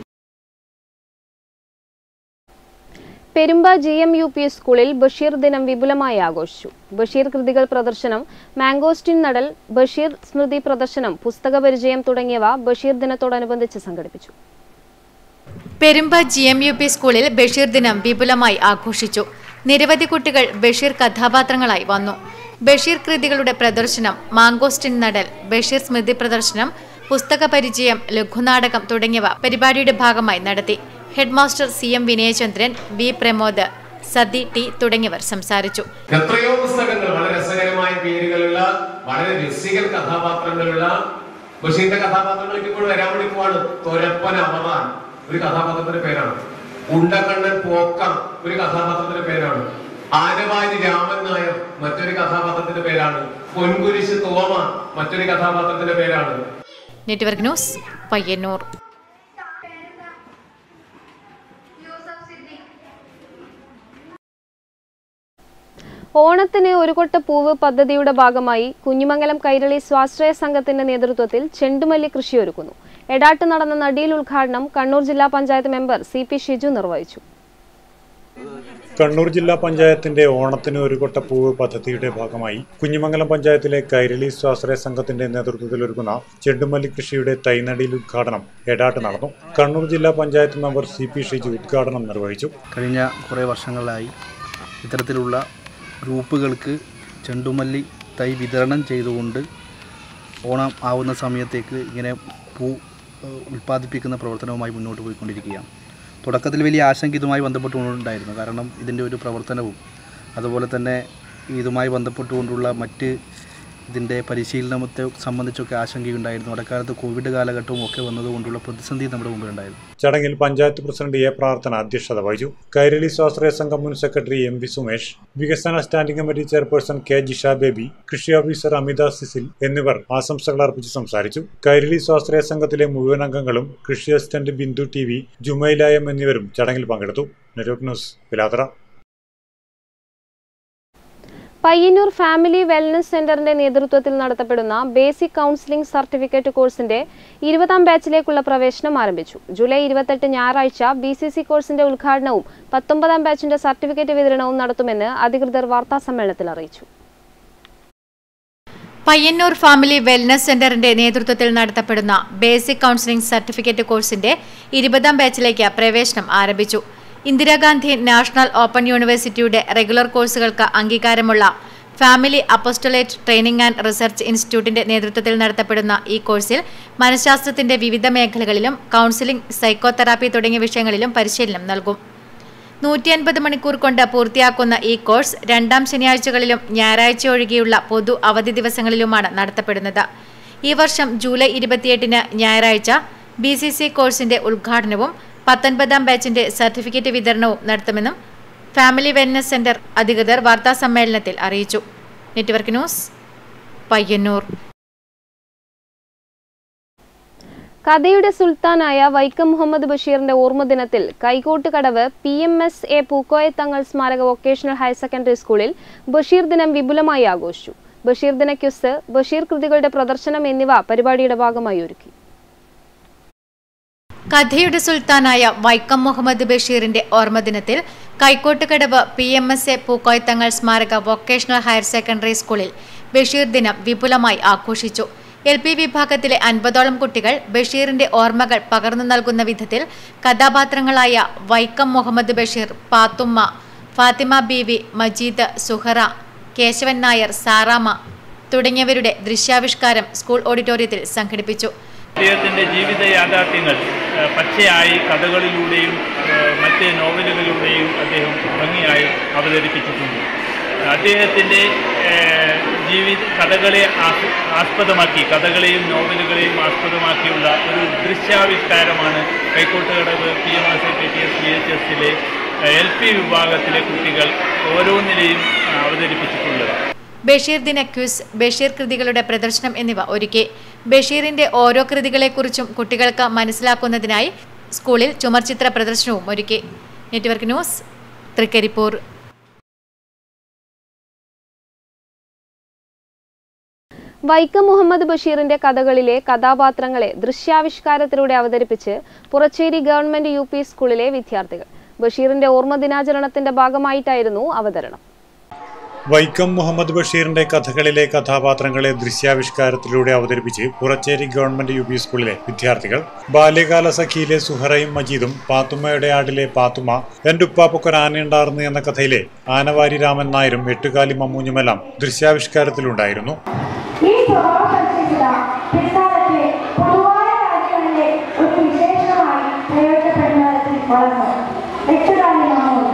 Perumba G M U P സ്കൂളിൽ ബഷീർ ദിനം വിപുലമായി ആഘോഷിച്ചു ബഷീർ കൃതികൾ പ്രദർശനം മാംഗോസ്റ്റിൻ നടൽ ബഷീർ സ്മൃതി പ്രദർശനം പുസ്തക പരിചയം തുടങ്ങിയവ ബഷീർ ദിനത്തോടനുബന്ധിച്ച് സംഘടിപ്പിച്ചു Perumba G M U P സ്കൂളിൽ ബഷീർ ദിനം വിപുലമായി ആഘോഷിച്ചു നിരവധി കുട്ടികൾ ബഷീർ കഥാപാത്രങ്ങളായി വന്നു ബഷീർ കൃതികളുടെ പ്രദർശനം മാങ്കോസ്റ്റിൻ നടൽ ബഷീർ സ്മൃതി പ്രദർശനം പുസ്തക പരിചയം ലഘുനാടകം തുടങ്ങിയവ പരിപാടിയുടെ ഭാഗമായി നടത്തി headmaster C M Vinayachandran V Pramod Sathi T തുടങ്ങിയവർ സംസാരിച്ചു എത്രയോ പുസ്തകങ്ങൾ വളരെ രസകരമായ പേരുകളുള്ള വളരെ രസികൽ കഥാപാത്രങ്ങളുള്ള ബഷീറിന്റെ കഥാപാത്രങ്ങൾ ഇപ്പോൾ വരാൻ വേണ്ടി പോവാണ് തൊരപ്പൻ അവറാൻ ഒരു കഥാപാത്രത്തിന്റെ പേരാണ് ഉണ്ടക്കണ്ണൻ പോക്കം ഒരു കഥാപാത്രത്തിന്റെ പേരാണ് ആനവാരി രാമൻ നായർ മറ്റൊരു കഥാപാത്രത്തിന്റെ പേരാണ് പൊൻകുരിശ് തോമ മറ്റൊരു കഥാപാത്രത്തിന്റെ പേരാണ് നെറ്റ്വർക്ക് ന്യൂസ് പയ്യന്നൂർ ഓണത്തിന് ഒരു കൊട്ട പൂവ് പദ്ധതിയുടെ ഭാഗമായി കുഞ്ഞിമംഗലം കൈരളി സ്വാശ്രയ സംഘത്തിന്റെ നേതൃത്വത്തിൽ ചെണ്ടുമല്ലി കൃഷി ഒരുക്കുന്നു എടാട്ട് നടന്ന നടിയിൽ ഉദ്ഘാടനം കണ്ണൂർ ജില്ലാ panchayat member C P Shiju നിർവഹിച്ചു കണ്ണൂർ ജില്ലാ പഞ്ചായത്തിന്റെ ഓണത്തിന് ഒരു കൊട്ട പൂവ് പദ്ധതിയുടെ ഭാഗമായി കുഞ്ഞിമംഗലം പഞ്ചായത്തിലെ കൈരളി സ്വാശ്രയ സംഘത്തിന്റെ നേതൃത്വത്തിൽ ഒരുക്കുന്ന ചെണ്ടുമല്ലി കൃഷിയുടെ തൈനടിയിൽ ഉദ്ഘാടനം എടാട്ട് നടന്നു കണ്ണൂർ ജില്ലാ panchayat member C P Shiju ഉദ്ഘാടനം നിർവഹിച്ചു കഴിഞ്ഞ കുറേ വർഷങ്ങളായി ഇത്തരത്തിലുള്ള ഗ്രൂപ്പുകൾക്ക് ചെണ്ടുമല്ലി തൈ വിതരണം ചെയ്തുകൊണ്ട് ഓണം ആവുന്ന സമയത്തേക്ക് ഇങ്ങനെ പൂ ഏഹ്, ഉൽപ്പാദിപ്പിക്കുന്ന പ്രവർത്തനവുമായി മുന്നോട്ട് പോയിക്കൊണ്ടിരിക്കുകയാണ് തുടക്കത്തിൽ വലിയ ആശങ്ക ഇതുമായി ബന്ധപ്പെട്ടുകൊണ്ടുണ്ടായിരുന്നു കാരണം ഇതിൻ്റെ ഒരു പ്രവർത്തനവും അതുപോലെ തന്നെ ഇതുമായി ബന്ധപ്പെട്ടുകൊണ്ടുള്ള മറ്റ് ഇതിൻ്റെ പരിശീലനത്തെ സംബന്ധിച്ചൊക്കെ ആശങ്കയുണ്ടായിരുന്നു അടക്കാലത്ത് കോവിഡ് കാലഘട്ടവും ഒക്കെ വന്നതുകൊണ്ടുള്ള പ്രതിസന്ധി നമ്മുടെ മുമ്പിലുണ്ടായിരുന്നു ചടങ്ങിൽ പഞ്ചായത്ത് പ്രസിഡന്റ് എ പ്രാർത്ഥന അധ്യക്ഷത വഹിച്ചു കൈരളി സ്വാശ്രയ സംഘം മുൻ സെക്രട്ടറി എം വി സുമേഷ് വികസന standing committee chairperson K Jisha Baby കൃഷി ഓഫീസർ അമിത സിസിൽ എന്നിവർ ആശംസകൾ അർപ്പിച്ച് സംസാരിച്ചു കൈരളി സ്വാശ്രയ സംഘത്തിലെ മുഴുവൻ അംഗങ്ങളും കൃഷി അസിസ്റ്റന്റ് ബിന്ദു ടി വി ജുമൈലായം എന്നിവരും ചടങ്ങിൽ പങ്കെടുത്തു network news Pilathara Payyanur family wellness സെന്ററിന്റെ നേതൃത്വത്തിൽ നടത്തപ്പെടുന്ന ബേസിക് കൗൺസിലിംഗ് സർട്ടിഫിക്കറ്റ് കോഴ്സിന്റെ ഇരുപതാം ബാച്ചിലേക്കുള്ള പ്രവേശനം ആരംഭിച്ചു ജൂലൈ ഇരുപത്തെട്ട് ഞായറാഴ്ച ബി സി സി കോഴ്സിന്റെ ഉദ്ഘാടനവും പത്തൊമ്പതാം ബാച്ചിന്റെ സർട്ടിഫിക്കറ്റ് വിതരണവും നടത്തുമെന്ന് അധികൃതർ വാർത്താസമ്മേളനത്തിൽ അറിയിച്ചു പയ്യന്നൂർ ഫാമിലി വെൽനസ് സെന്ററിന്റെ നേതൃത്വത്തിൽ നടത്തപ്പെടുന്ന ബേസിക് കൗൺസിലിംഗ് സർട്ടിഫിക്കറ്റ് കോഴ്സിന്റെ ഇരുപതാം ബാച്ചിലേക്ക് പ്രവേശനം ആരംഭിച്ചു ഇന്ദിരാഗാന്ധി നാഷണൽ ഓപ്പൺ യൂണിവേഴ്സിറ്റിയുടെ റെഗുലർ കോഴ്സുകൾക്ക് അംഗീകാരമുള്ള family apostolate training and research ഇൻസ്റ്റിറ്റ്യൂട്ടിന്റെ നേതൃത്വത്തിൽ നടത്തപ്പെടുന്ന ഈ കോഴ്സിൽ മനഃശാസ്ത്രത്തിന്റെ വിവിധ മേഖലകളിലും കൗൺസിലിംഗ് സൈക്കോതെറാപ്പി തുടങ്ങിയ വിഷയങ്ങളിലും പരിശീലനം നൽകും നൂറ്റി അൻപത് മണിക്കൂർ കൊണ്ട് പൂർത്തിയാക്കുന്ന ഈ കോഴ്സ് രണ്ടാം ശനിയാഴ്ചകളിലും ഞായറാഴ്ച ഒഴികെയുള്ള പൊതു അവധി ദിവസങ്ങളിലുമാണ് നടത്തപ്പെടുന്നത് ഈ വർഷം ജൂലൈ ഇരുപത്തിയെട്ടിന് ഞായറാഴ്ച ബി സി സി കോഴ്സിന്റെ ഉദ്ഘാടനവും പത്തൊൻപതാം ബാച്ചിന്റെ സർട്ടിഫിക്കറ്റ് വിതരണവും നടത്തുമെന്നും ഫാമിലി വെൽനസ് സെന്റർ അധികൃതർ വാർത്താ സമ്മേളനത്തിൽ അറിയിച്ചു നെറ്റ്വർക്ക് ന്യൂസ് പയ്യന്നൂർ കഥയുടെ സുൽത്താനായ വൈക്കം മുഹമ്മദ് ബഷീറിന്റെ ഓർമ്മദിനത്തിൽ Kaikottukadavu P M S A Pookoya Thangal സ്മാരക വൊക്കേഷണൽ ഹയർ സെക്കൻഡറി സ്കൂളിൽ ബഷീർ ദിനം വിപുലമായി ആഘോഷിച്ചു ബഷീർ ദിന ക്യുസ് ബഷീർ കൃതികളുടെ പ്രദർശനം എന്നിവ പരിപാടിയുടെ ഭാഗമായി ഒരുക്കി കഥയുടെ സുൽത്താനായ വൈക്കം മുഹമ്മദ് ബഷീറിന്റെ ഓർമ്മദിനത്തിൽ Kaikottukadavu P M S A Pookoya Thangal സ്മാരക വൊക്കേഷണൽ ഹയർ സെക്കൻഡറി സ്കൂളിൽ ബഷീർ ദിനം വിപുലമായി ആഘോഷിച്ചു എൽ പി വിഭാഗത്തിലെ അൻപതോളം കുട്ടികൾ ബഷീറിന്റെ ഓർമ്മകൾ പകർന്നു നൽകുന്ന വിധത്തിൽ കഥാപാത്രങ്ങളായ വൈക്കം മുഹമ്മദ് ബഷീർ പാത്തുമ്മ ഫാത്തിമ ബീവി മജീദ് സുഹറ കേശവൻ നായർ സാറാമ തുടങ്ങിയവരുടെ ദൃശ്യാവിഷ്കാരം സ്കൂൾ ഓഡിറ്റോറിയത്തിൽ സംഘടിപ്പിച്ചു അദ്ദേഹത്തിൻ്റെ ജീവിത യാഥാർത്ഥ്യങ്ങൾ ഏഹ്, പച്ചയായി കഥകളിലൂടെയും ഏഹ്, മറ്റ് നോവലുകളിലൂടെയും അദ്ദേഹം ഭംഗിയായി അവതരിപ്പിച്ചിട്ടുണ്ട് അദ്ദേഹത്തിൻ്റെ ഏഹ്, ജീവിത കഥകളെ ആസ് ആസ്പദമാക്കി കഥകളെയും നോവലുകളെയും ആസ്പദമാക്കിയുള്ള ഒരു ദൃശ്യാവിഷ്കാരമാണ് Kaikottukadavu P M S T T S C H എസിലെ എൽ പി വിഭാഗത്തിലെ കുട്ടികൾ ഓരോന്നിലെയും ആ, അവതരിപ്പിച്ചിട്ടുള്ളത് ബഷീർ ദിന ക്വിസ് ബഷീർ കൃതികളുടെ പ്രദർശനം എന്നിവ ഒരുക്കി ബഷീറിന്റെ ഓരോ കൃതികളെക്കുറിച്ചും കുട്ടികൾക്ക് മനസ്സിലാക്കുന്നതിനായി സ്കൂളിൽ ചുമർചിത്ര പ്രദർശനവും ഒരുക്കി നെറ്റ്വർക്ക് ന്യൂസ് തൃക്കരിപ്പൂർ വൈക്കം മുഹമ്മദ് ബഷീറിന്റെ കഥകളിലെ കഥാപാത്രങ്ങളെ ദൃശ്യാവിഷ്കാരത്തിലൂടെ അവതരിപ്പിച്ച് പുറച്ചേരി ഗവൺമെന്റ് യു പി സ്കൂളിലെ വിദ്യാർത്ഥികൾ ബഷീറിന്റെ ഓർമ്മ ദിനാചരണത്തിന്റെ ഭാഗമായിട്ടായിരുന്നു അവതരണം വൈക്കം മുഹമ്മദ് ബഷീറിന്റെ കഥകളിലെ കഥാപാത്രങ്ങളെ ദൃശ്യാവിഷ്കാരത്തിലൂടെ അവതരിപ്പിച്ച് പുറച്ചേരി ഗവൺമെന്റ് യു പി സ്കൂളിലെ വിദ്യാർത്ഥികൾ ബാല്യകാല സഖിയിലെ സുഹറയും മജീദും പാത്തുമ്മയുടെ ആടിലെ പാത്തുമ്മ എന്റെ ഉപ്പാപ്പൊക്കൊരു ആനയുണ്ടാർന്നു എന്ന കഥയിലെ ആനവാരി രാമൻ നായരും എട്ടുകാലി മമ്മൂഞ്ഞുമെല്ലാം ദൃശ്യാവിഷ്കാരത്തിലുണ്ടായിരുന്നു ഈ സ്വഭാവ സവിശേഷത പിൽക്കാലത്തെ പൊതുവായ കാര്യങ്ങളിലെ ഒരു വിശേഷമായി പ്രയോജനപ്പെടുന്നതിൽ വളർന്നു എട്ടുകാലി മാമൂന്ന്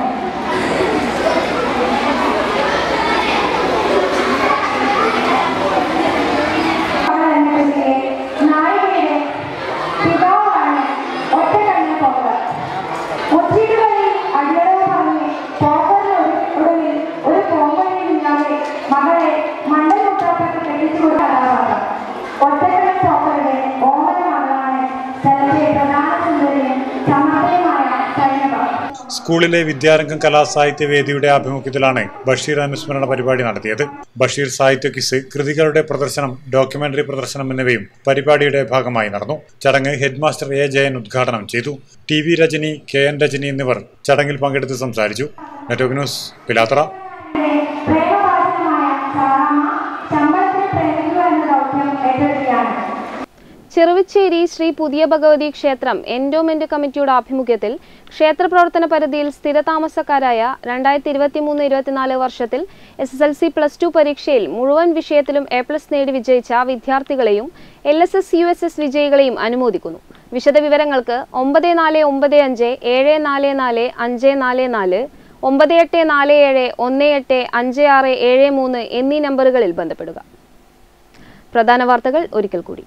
നായികയുടെ പിതാവാണ് ഒറ്റക്കണ്ണ പോക്കർ മുച്ചീട് വഴി അടിയറവ് പറഞ്ഞ് പോക്കറിന് ഒടുവിൽ ഒരു പോമ്പഴിയില്ലാതെ മകളെ മണ്ടമുട്ടാപ്പയ്ക്ക് കെട്ടിച്ചു കൊടുത്ത കഥാപാത്രം ഒറ്റക്കണ്ണ പോക്കറുടെ ഓമന മകളാണ് സ്ഥലത്തെ പ്രധാന സുന്ദരിയും സമർത്ഥയുമായ സൈനബ സ്കൂളിലെ വിദ്യാരംഗം കലാസാഹിത്യ വേദിയുടെ ആഭിമുഖ്യത്തിലാണ് ബഷീർ അനുസ്മരണ പരിപാടി നടത്തിയത് ബഷീർ സാഹിത്യ ക്വിസ് കൃതികളുടെ പ്രദർശനം ഡോക്യുമെന്ററി പ്രദർശനം എന്നിവയും പരിപാടിയുടെ ഭാഗമായി നടന്നു ചടങ്ങ് ഹെഡ്മാസ്റ്റർ എ ജയൻ ഉദ്ഘാടനം ചെയ്തു T V Rajani K N Rajani എന്നിവർ ചടങ്ങിൽ പങ്കെടുത്ത് സംസാരിച്ചു നെറ്റ്വർക്ക് ന്യൂസ് പിലാത്തറ പ്രേമവാസനമായ സാറാമ്മ ശമ്പളത്തിൽ പ്രേമിക്കുക എന്ന ദൗത്യം ഏറ്റെടുക്കുകയാണ് ചെറുവിച്ചേരി ശ്രീ പുതിയ ഭഗവതി ക്ഷേത്രം എൻഡോമെന്റ് കമ്മിറ്റിയുടെ ആഭിമുഖ്യത്തിൽ ക്ഷേത്ര പ്രവർത്തന പരിധിയിൽ സ്ഥിരതാമസക്കാരായ രണ്ടായിരത്തി ഇരുപത്തി മൂന്ന് ഇരുപത്തിനാല് വർഷത്തിൽ S S L C plus two പരീക്ഷയിൽ മുഴുവൻ വിഷയത്തിലും എ പ്ലസ് നേടി വിജയിച്ച വിദ്യാർത്ഥികളെയും L S S U S S വിജയികളെയും അനുമോദിക്കുന്നു വിശദവിവരങ്ങൾക്ക് ഒമ്പത് നാല് ഒമ്പത് അഞ്ച് ഏഴ് നാല് നാല് അഞ്ച് നാല് നാല് ഒമ്പത് എട്ട് നാല് ഏഴ് ഒന്ന് എട്ട് അഞ്ച് ആറ് ഏഴ് മൂന്ന് എന്നീ നമ്പറുകളിൽ ബന്ധപ്പെടുക പ്രധാന വാർത്തകൾ ഒരിക്കൽ കൂടി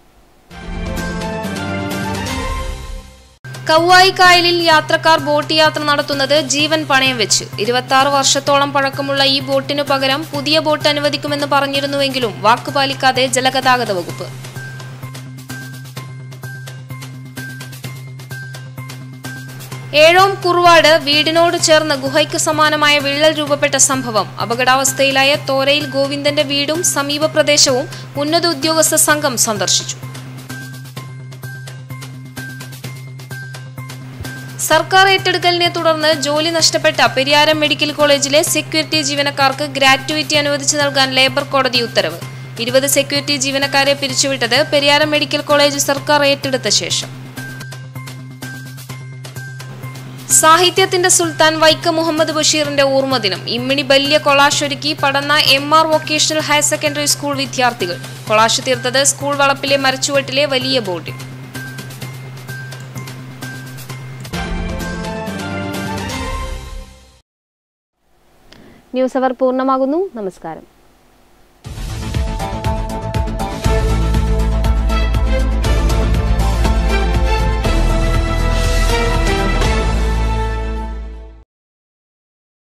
കൗവായി കായലിൽ യാത്രക്കാർ ബോട്ട് യാത്ര നടത്തുന്നത് ജീവൻ പണയം വെച്ച് ഇരുപത്തി ആറ് വർഷത്തോളം പഴക്കമുള്ള ഈ ബോട്ടിനു പകരം പുതിയ ബോട്ട് അനുവദിക്കുമെന്ന് പറഞ്ഞിരുന്നുവെങ്കിലും വാക്ക് പാലിക്കാതെ ജലഗതാഗത വകുപ്പ് ഏഴോം കുറുവാട് വീടിനോട് ചേർന്ന് ഗുഹയ്ക്ക് സമാനമായ വിള്ളൽ രൂപപ്പെട്ട സംഭവം അപകടാവസ്ഥയിലായ തോരയിൽ ഗോവിന്ദന്റെ വീടും സമീപ പ്രദേശവും ഉന്നത ഉദ്യോഗസ്ഥ സംഘം സന്ദർശിച്ചു സർക്കാർ ഏറ്റെടുക്കലിനെ തുടർന്ന് ജോലി നഷ്ടപ്പെട്ട പെരിയാരം മെഡിക്കൽ കോളേജിലെ സെക്യൂരിറ്റി ജീവനക്കാർക്ക് ഗ്രാറ്റുവിറ്റി അനുവദിച്ചു നൽകാൻ ലേബർ കോടതി ഉത്തരവ് ഇരുപത് സെക്യൂരിറ്റി ജീവനക്കാരെ പിരിച്ചുവിട്ടത് പെരിയാരം മെഡിക്കൽ കോളേജ് സർക്കാർ ഏറ്റെടുത്ത ശേഷം സാഹിത്യത്തിന്റെ സുൽത്താൻ വൈക്കം മുഹമ്മദ് ബഷീറിന്റെ ഓർമ്മദിനം ഇമ്മിണി ബല്യ കൊളാഷ് ഒരുക്കി Padanna M R vocational higher secondary school വിദ്യാർത്ഥികൾ കൊളാഷ് തീർത്തത് സ്കൂൾ വളപ്പിലെ മരച്ചുവട്ടിലെ വലിയ ബോർഡിൽ ന്യൂസ് അവർ പൂർണ്ണമാകുന്നു നമസ്കാരം